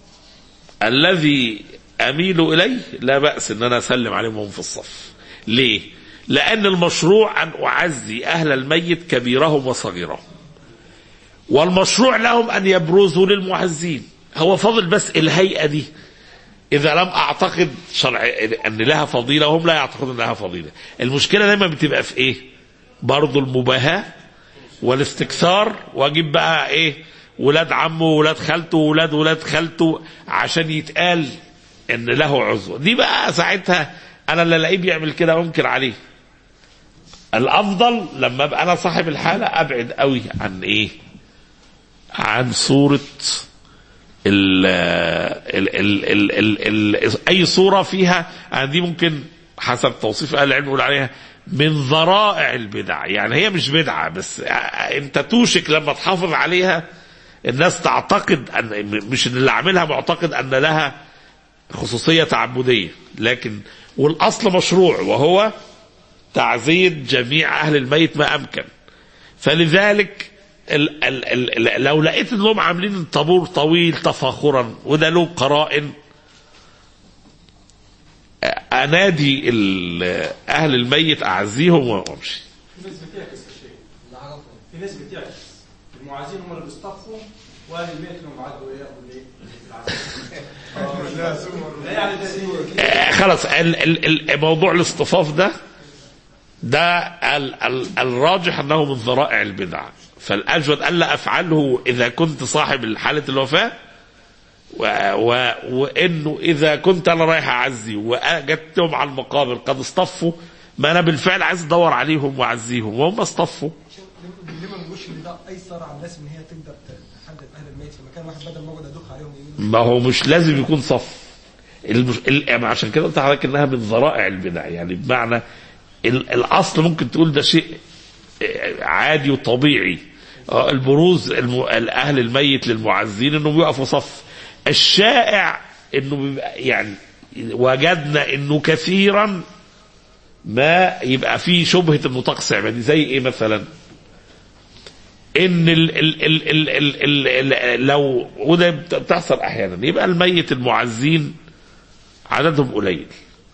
S2: الذي اميل اليه لا باس ان انا اسلم عليهم وهم في الصف. ليه؟ لان المشروع ان اعزي اهل الميت كبيرهم وصغيرهم. والمشروع لهم ان يبرزوا للمعزين. هو فاضل بس الهيئه دي. اذا لم اعتقد شرع ان لها فضيله وهم لا يعتقدون ان لها فضيله. المشكله دايما بتبقى في ايه؟ برضه المباهاه والاستكثار واجيب بقى ايه ولاد عمه وولاد خالته وولاد ولاد خالته عشان يتقال ان له عضو دي بقى ساعتها انا اللي الاقيه بيعمل كده انكر عليه الافضل لما ابقى انا صاحب الحاله ابعد قوي عن ايه عن صوره ال ال ال ال ال ال اي صوره فيها أنا دي ممكن حسب توصيف اهل العلم يقول عليها من ذرائع البدع يعني هي مش بدعه بس انت توشك لما تحافظ عليها الناس تعتقد ان مش ان اللي عاملها معتقد ان لها خصوصيه تعبديه لكن والاصل مشروع وهو تعزيه جميع اهل الميت ما امكن فلذلك ال ال ال ال لو لقيت انهم عاملين طابور طويل تفاخرا وده له قرائن انادي ال- اهل الميت اعزيهم وامشي
S9: في ناس بتعكس الشيء اللي عرفه في ناس بتعكس المعازين هم اللي بيصطفوا واهل الميت اللي هم عدوا ايه ابو الايه لا يعني ده دي
S2: آه، خلاص ال- ال- ال- موضوع الاصطفاف ده ده ال ال الراجح انه من ذرائع البدع فالاجود الا افعله اذا كنت صاحب حاله الوفاه و و وانه اذا كنت انا رايح اعزي وجدتهم على المقابر قد اصطفوا ما انا بالفعل عايز ادور عليهم واعزيهم وهم اصطفوا
S10: ليه ما نقولش ان ده ايسر على الناس ان هي تقدر تحدد اهل الميت في مكان واحد بدل ما اقعد ادق عليهم يقولوا
S2: ما هو مش لازم يكون صف المش... ال... عشان كده قلت لحضرتك انها من ذرائع البدع يعني بمعنى ال... الاصل ممكن تقول ده شيء عادي وطبيعي آه، البروز الم... اهل الميت للمعزين انهم يقفوا صف الشائع انه بيبقى يعني وجدنا انه كثيرا ما يبقى فيه شبهه انه طقس عبادي زي ايه مثلا؟ ان ال ال ال ال ال ال ال لو وده بتحصل احيانا يبقى الميت المعزين عددهم قليل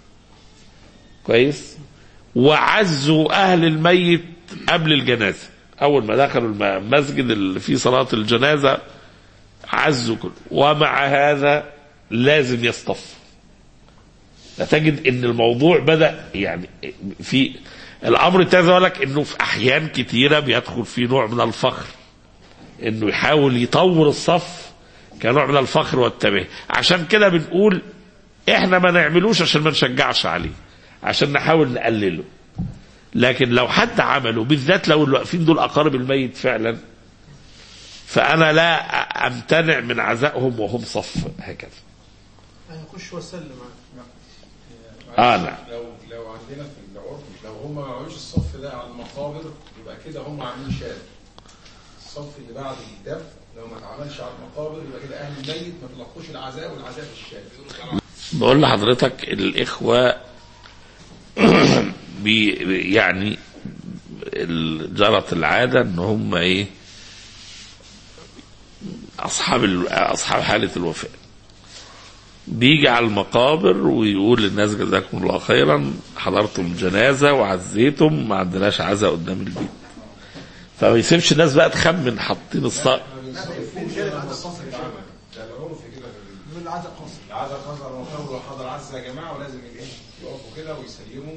S2: كويس وعزوا اهل الميت قبل الجنازه اول ما دخلوا الم- المسجد اللي فيه صلاه الجنازه عزوا كله ومع هذا لازم يصطف فتجد ان الموضوع بدا يعني في الامر التاني يقول لك انه في احيان كتيره بيدخل فيه نوع من الفخر انه يحاول يطور الصف كنوع من الفخر والتباهي عشان كده بنقول احنا ما نعملوش عشان ما نشجعش عليه عشان نحاول نقلله لكن لو حد عمله بالذات لو اللي واقفين دول اقارب الميت فعلا فانا لا امتنع من عزائهم وهم صف هكذا
S3: هيخش وسلم
S2: اه نعم
S8: لو لو عندنا في العرف لو هم ما عملوش الصف ده على المقابر يبقى كده هم عاملين شاذ الصف اللي بعد الدفن لو ما اتعملش على المقابر يبقى كده اهل الميت ما تلقوش العزاء والعزاء الشاذ
S2: بقول لحضرتك الاخوه بي يعني ال- جرت العاده ان هم ايه اصحاب ال- اصحاب حاله الوفاه بيجي على المقابر ويقول للناس جزاكم الله خيرا حضرتم الجنازه وعزيتم ما عندناش عزاء قدام البيت فما يسيبش الناس بقى تخمن حاطين الصق
S8: الصف اتعمل ده العرف كده
S10: يقول العزاء قاصر
S8: العزاء خزر وخير وحضر عزة يا جماعه ولازم ايه يقفوا كده ويسلموا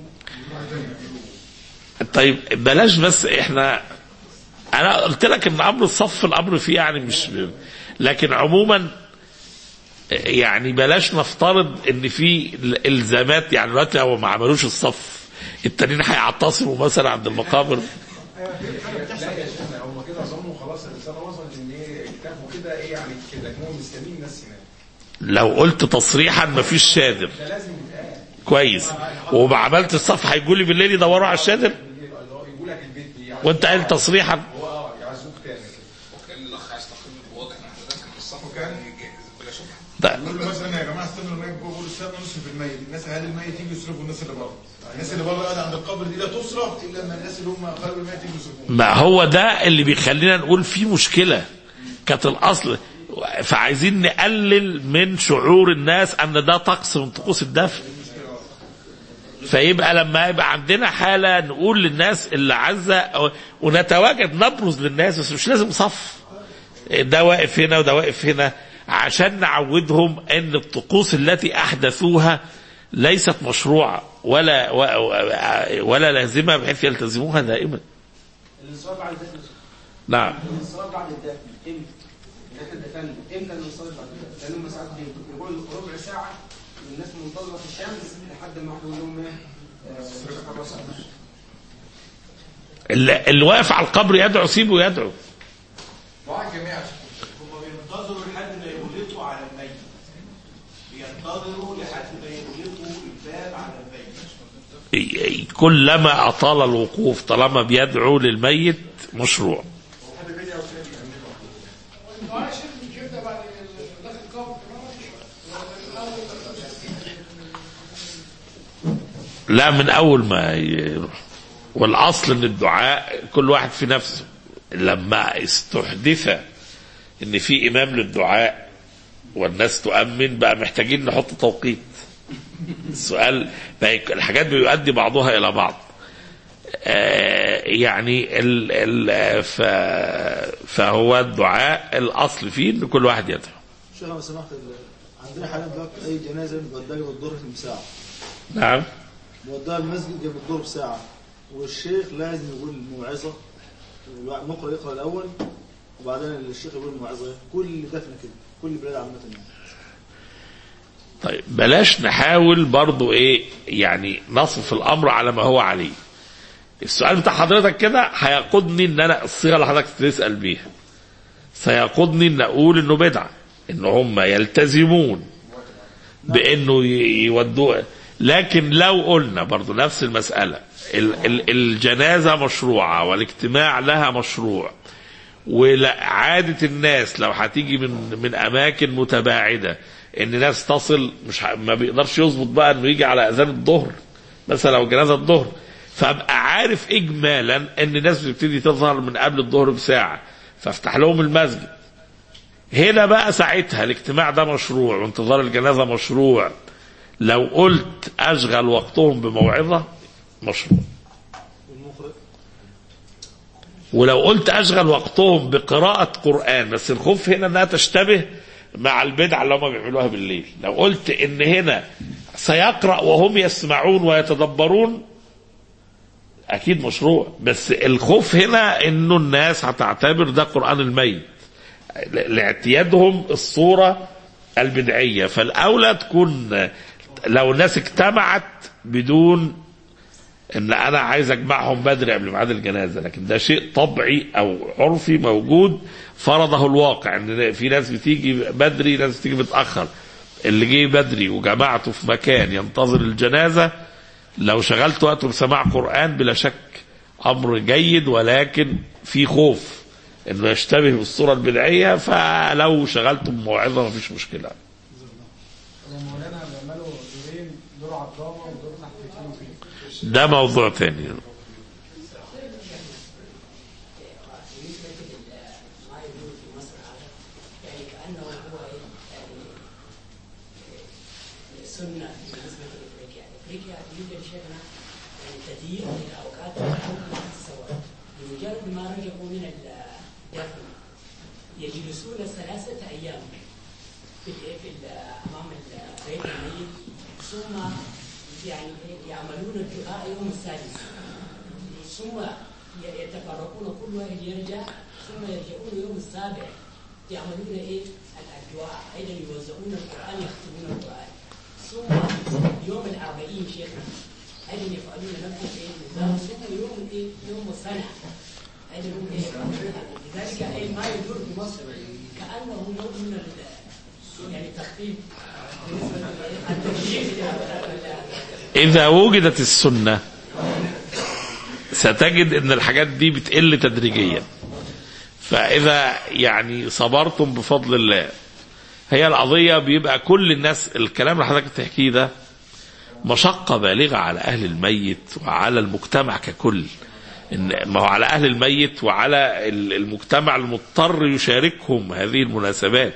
S2: طيب بلاش بس احنا انا قلت لك ان امر الصف الامر فيه يعني مش لكن عموما يعني بلاش نفترض ان في الزامات يعني دلوقتي لو ما عملوش الصف التانيين هيعتصموا مثلا عند المقابر
S8: لا يا شيخنا هم كده ظنوا خلاص الرساله وصلت ان ايه اكتفوا كده ايه يعني كده كانوا مستنيين الناس هناك
S2: لو قلت تصريحا مفيش شادر
S8: ده لازم يتقال
S2: كويس وما عملت الصف هيجوا لي بالليل يدوروا على الشادر
S8: يقول لك البيت دي
S2: وانت قايل تصريحا
S8: هو اه يعزوك تاني
S6: وكان الاخ عايز تقييم واضح ان حضرتك كان في الصف وكان بلا شبهه
S2: ده
S7: يقول له مثلا يا جماعه استنوا الميت جوه قولوا استنوا نصرف الميت الناس اهل الميت يجوا يصرفوا الناس اللي بره الناس اللي بره قاعده عند القبر دي لا تصرف الا لما الناس اللي هم قرب الميت يجوا يصرفوها
S2: ما هو ده اللي بيخلينا نقول في مشكلة كانت الأصل فعايزين نقلل من شعور الناس أن ده طقس من طقوس الدفن فيبقى لما يبقى عندنا حالة نقول للناس اللي عزة ونتواجد نبرز للناس بس مش لازم صف ده واقف هنا وده واقف هنا عشان نعودهم ان الطقوس التي احدثوها ليست مشروعه ولا ولا لازمه بحيث يلتزموها دائما.
S10: الانصراف بعد الدفن
S2: نعم
S10: الانصراف بعد الدفن امتى؟ احنا دفنا امتى الانصراف بعد الدفن؟ لانهم ساعات بيقعدوا ربع ساعه والناس منتظره في الشمس لحد ما احنا نقول لهم ايه؟ آه، ربع ساعه
S2: اللي اللي واقف على القبر يدعو سيبه يدعو
S6: وعلى الجميع
S3: هم بينتظروا لحد ما يغلقوا على الميت بينتظروا لحد ما يغلقوا الباب على الميت
S2: كلما اطال الوقوف طالما بيدعو للميت مشروع لا من اول ما يروح والاصل ان الدعاء كل واحد في نفسه لما استحدث ان في امام للدعاء والناس تؤمن بقى محتاجين نحط توقيت السؤال بقى الحاجات بيؤدي بعضها الى بعض آه، يعني ال ال ف- فهو الدعاء الاصل فيه ان كل واحد يدعو
S7: شيخ لو سمحت ال- عندنا حاليا دلوقتي اي جنازه بوديها جنب الظهر بساعه
S2: نعم
S7: بوديها المسجد جنب الظهر بساعه والشيخ لازم يقول الموعظه المقرئ يقرا الاول وبعدين الشيخ يقول الموعظه كل دفنه كده كل بلاد عامه يعني
S2: طيب بلاش نحاول برضو ايه يعني نصف الامر على ما هو عليه السؤال بتاع حضرتك كده هيقودني ان انا الصيغه اللي حضرتك تسال بيها سيقودني ان اقول انه بدعه ان هم يلتزمون بانه ي- يودوه لكن لو قلنا برضو نفس المساله ال- ال- الجنازه مشروعه والاجتماع لها مشروع وعادة الناس لو هتيجي من من اماكن متباعده ان ناس تصل مش ه- ما بيقدرش يظبط بقى انه يجي على اذان الظهر مثلا او جنازه الظهر فابقى عارف اجمالا ان الناس بتبتدي تظهر من قبل الظهر بساعه فافتح لهم المسجد هنا بقى ساعتها الاجتماع ده مشروع وانتظار الجنازه مشروع لو قلت اشغل وقتهم بموعظه مشروع
S7: والمقرئ
S2: ولو قلت اشغل وقتهم بقراءة قرآن بس الخوف هنا انها تشتبه مع البدعة اللي هم بيعملوها بالليل لو قلت ان هنا سيقرأ وهم يسمعون ويتدبرون اكيد مشروع بس الخوف هنا انه الناس هتعتبر ده قرآن الميت ل- لاعتيادهم الصورة البدعية فالاولى تكون لو الناس اجتمعت بدون ان انا عايز اجمعهم بدري قبل ميعاد الجنازه لكن ده شيء طبيعي او عرفي موجود فرضه الواقع ان في ناس بتيجي بدري ناس بتيجي متاخر اللي جه بدري وجمعته في مكان ينتظر الجنازه لو شغلت وقته بسماع قران بلا شك امر جيد ولكن في خوف انه يشتبه بالصوره البدعيه فلو شغلته بموعظه مفيش مشكله
S6: مولانا بيعملوا دورين دور على الدراما ودور تحت يتكلموا فيه
S2: ده موضوع تاني
S11: ما يدور في مصر هذا يعني كانه هو إيه، يعني آه، سنه بالنسبه لافريقيا، افريقيا يوجد شيخنا يعني كثير من الاوقات ممكن تتصور بمجرد ما رجعوا من الدفن يجلسون ثلاثه ايام في ال- في ال- امام ال- بيت الميت ثم يعني يعملون الدعاء يوم السادس ثم ي- يتفرقون كل واحد يرجع ثم يرجعون يوم السابع يعملون ايه الدعاء ايضا يوزعون القران يختمون القران ثم يوم الاربعين شيخنا ايضا يفعلون نفس الايه النظام ثم يوم ايه يوم السنه ايضا هم ايه يفعلونها لذلك ايه ما يدور في مصر كانه نوع من ال- يعني تخفيف بالنسبه للتشجيع
S2: إذا وجدت السنة ستجد أن الحاجات دي بتقل تدريجيا فإذا يعني صبرتم بفضل الله هي القضية بيبقى كل الناس الكلام اللي حضرتك بتحكيه ده مشقة بالغة على أهل الميت وعلى المجتمع ككل إن ما هو على أهل الميت وعلى ال- المجتمع المضطر يشاركهم هذه المناسبات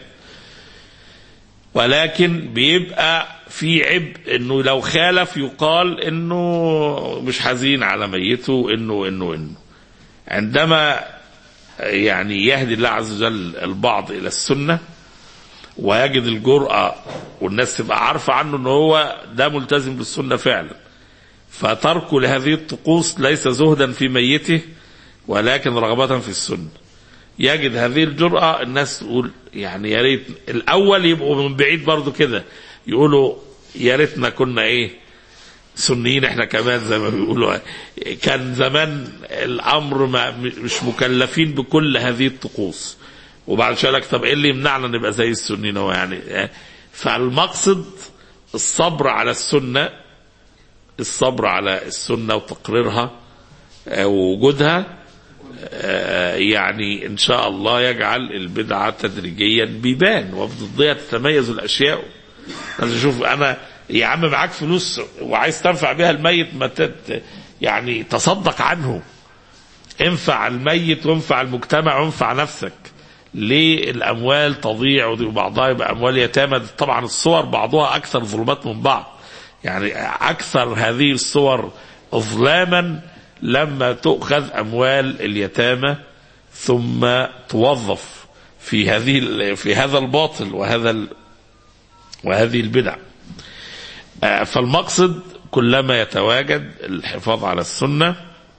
S2: ولكن بيبقى في عبء انه لو خالف يقال انه مش حزين على ميته انه انه انه عندما يعني يهدي الله عز وجل البعض الى السنه ويجد الجرأة والناس تبقى عارفة عنه ان هو ده ملتزم بالسنة فعلا فتركه لهذه الطقوس ليس زهدا في ميته ولكن رغبة في السنة يجد هذه الجرأة الناس تقول يعني يا ريت الأول يبقوا من بعيد برضو كده يقولوا يا ريتنا كنا إيه سنيين احنا كمان زي ما بيقولوا كان زمان الأمر ما مش مكلفين بكل هذه الطقوس وبعد شوية لك طب ايه اللي يمنعنا نبقى زي السنين هو يعني فالمقصد الصبر على السنة الصبر على السنة وتقريرها آه، ووجودها آه، يعني ان شاء الله يجعل البدعة تدريجيا بيبان وبضدها تتميز الاشياء لازم اشوف انا يا عم معاك فلوس وعايز تنفع بها الميت ما تت يعني تصدق عنه انفع الميت وانفع المجتمع وانفع نفسك ليه الاموال تضيع وبعضها يبقى اموال يتامى طبعا الصور بعضها اكثر ظلمات من بعض يعني اكثر هذه الصور ظلاما لما تؤخذ اموال اليتامى ثم توظف في هذه في هذا الباطل وهذا ال- وهذه البدع آه، فالمقصد كلما يتواجد الحفاظ على السنه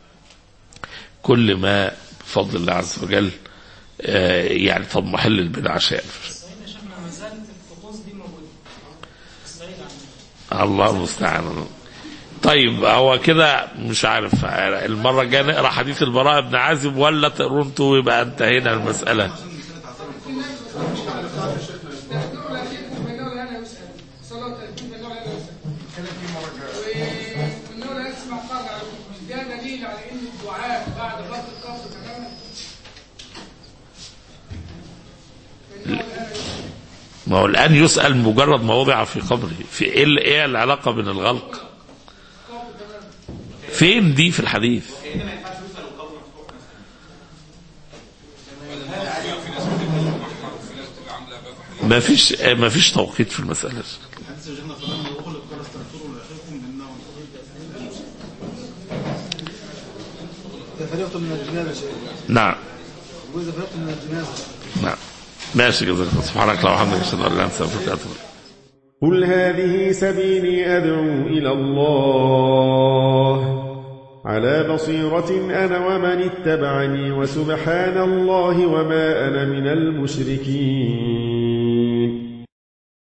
S2: كل ما بفضل الله عز وجل آه، يعني تضمحل البدع شيئا
S11: صحيح شيخنا ما زالت الطقوس دي موجوده بس بعيد عن
S2: الله المستعان طيب هو كده مش عارف المرة الجاية نقرا حديث البراء بن عازب ولا تقروا انتوا يبقى انتهينا المسألة
S12: وانه لا يسمع قال عليكم ده دليل على ان الدعاء بعد غلط القبر تماما
S2: ما هو الآن يسأل مجرد ما وضع في قبره في ايه ال- ايه العلاقة بين الغلق فين دي في الحديث ما فيش ما فيش توقيت في المسألة
S7: الحديث يا شيخنا فلما يقول قال استغفروا لاخيكم انه إذا فرغت من الجنازة شيء
S2: نعم
S7: وإذا فرغت من الجنازة
S2: نعم ماشي جزاك الله سبحانك اللهم وبحمدك اشهد ان لا اله الا انت استغفرك واتوب اليك
S13: قل هذه سبيلي أدعو إلى الله على بصيرة أنا ومن اتبعني وسبحان الله وما أنا من المشركين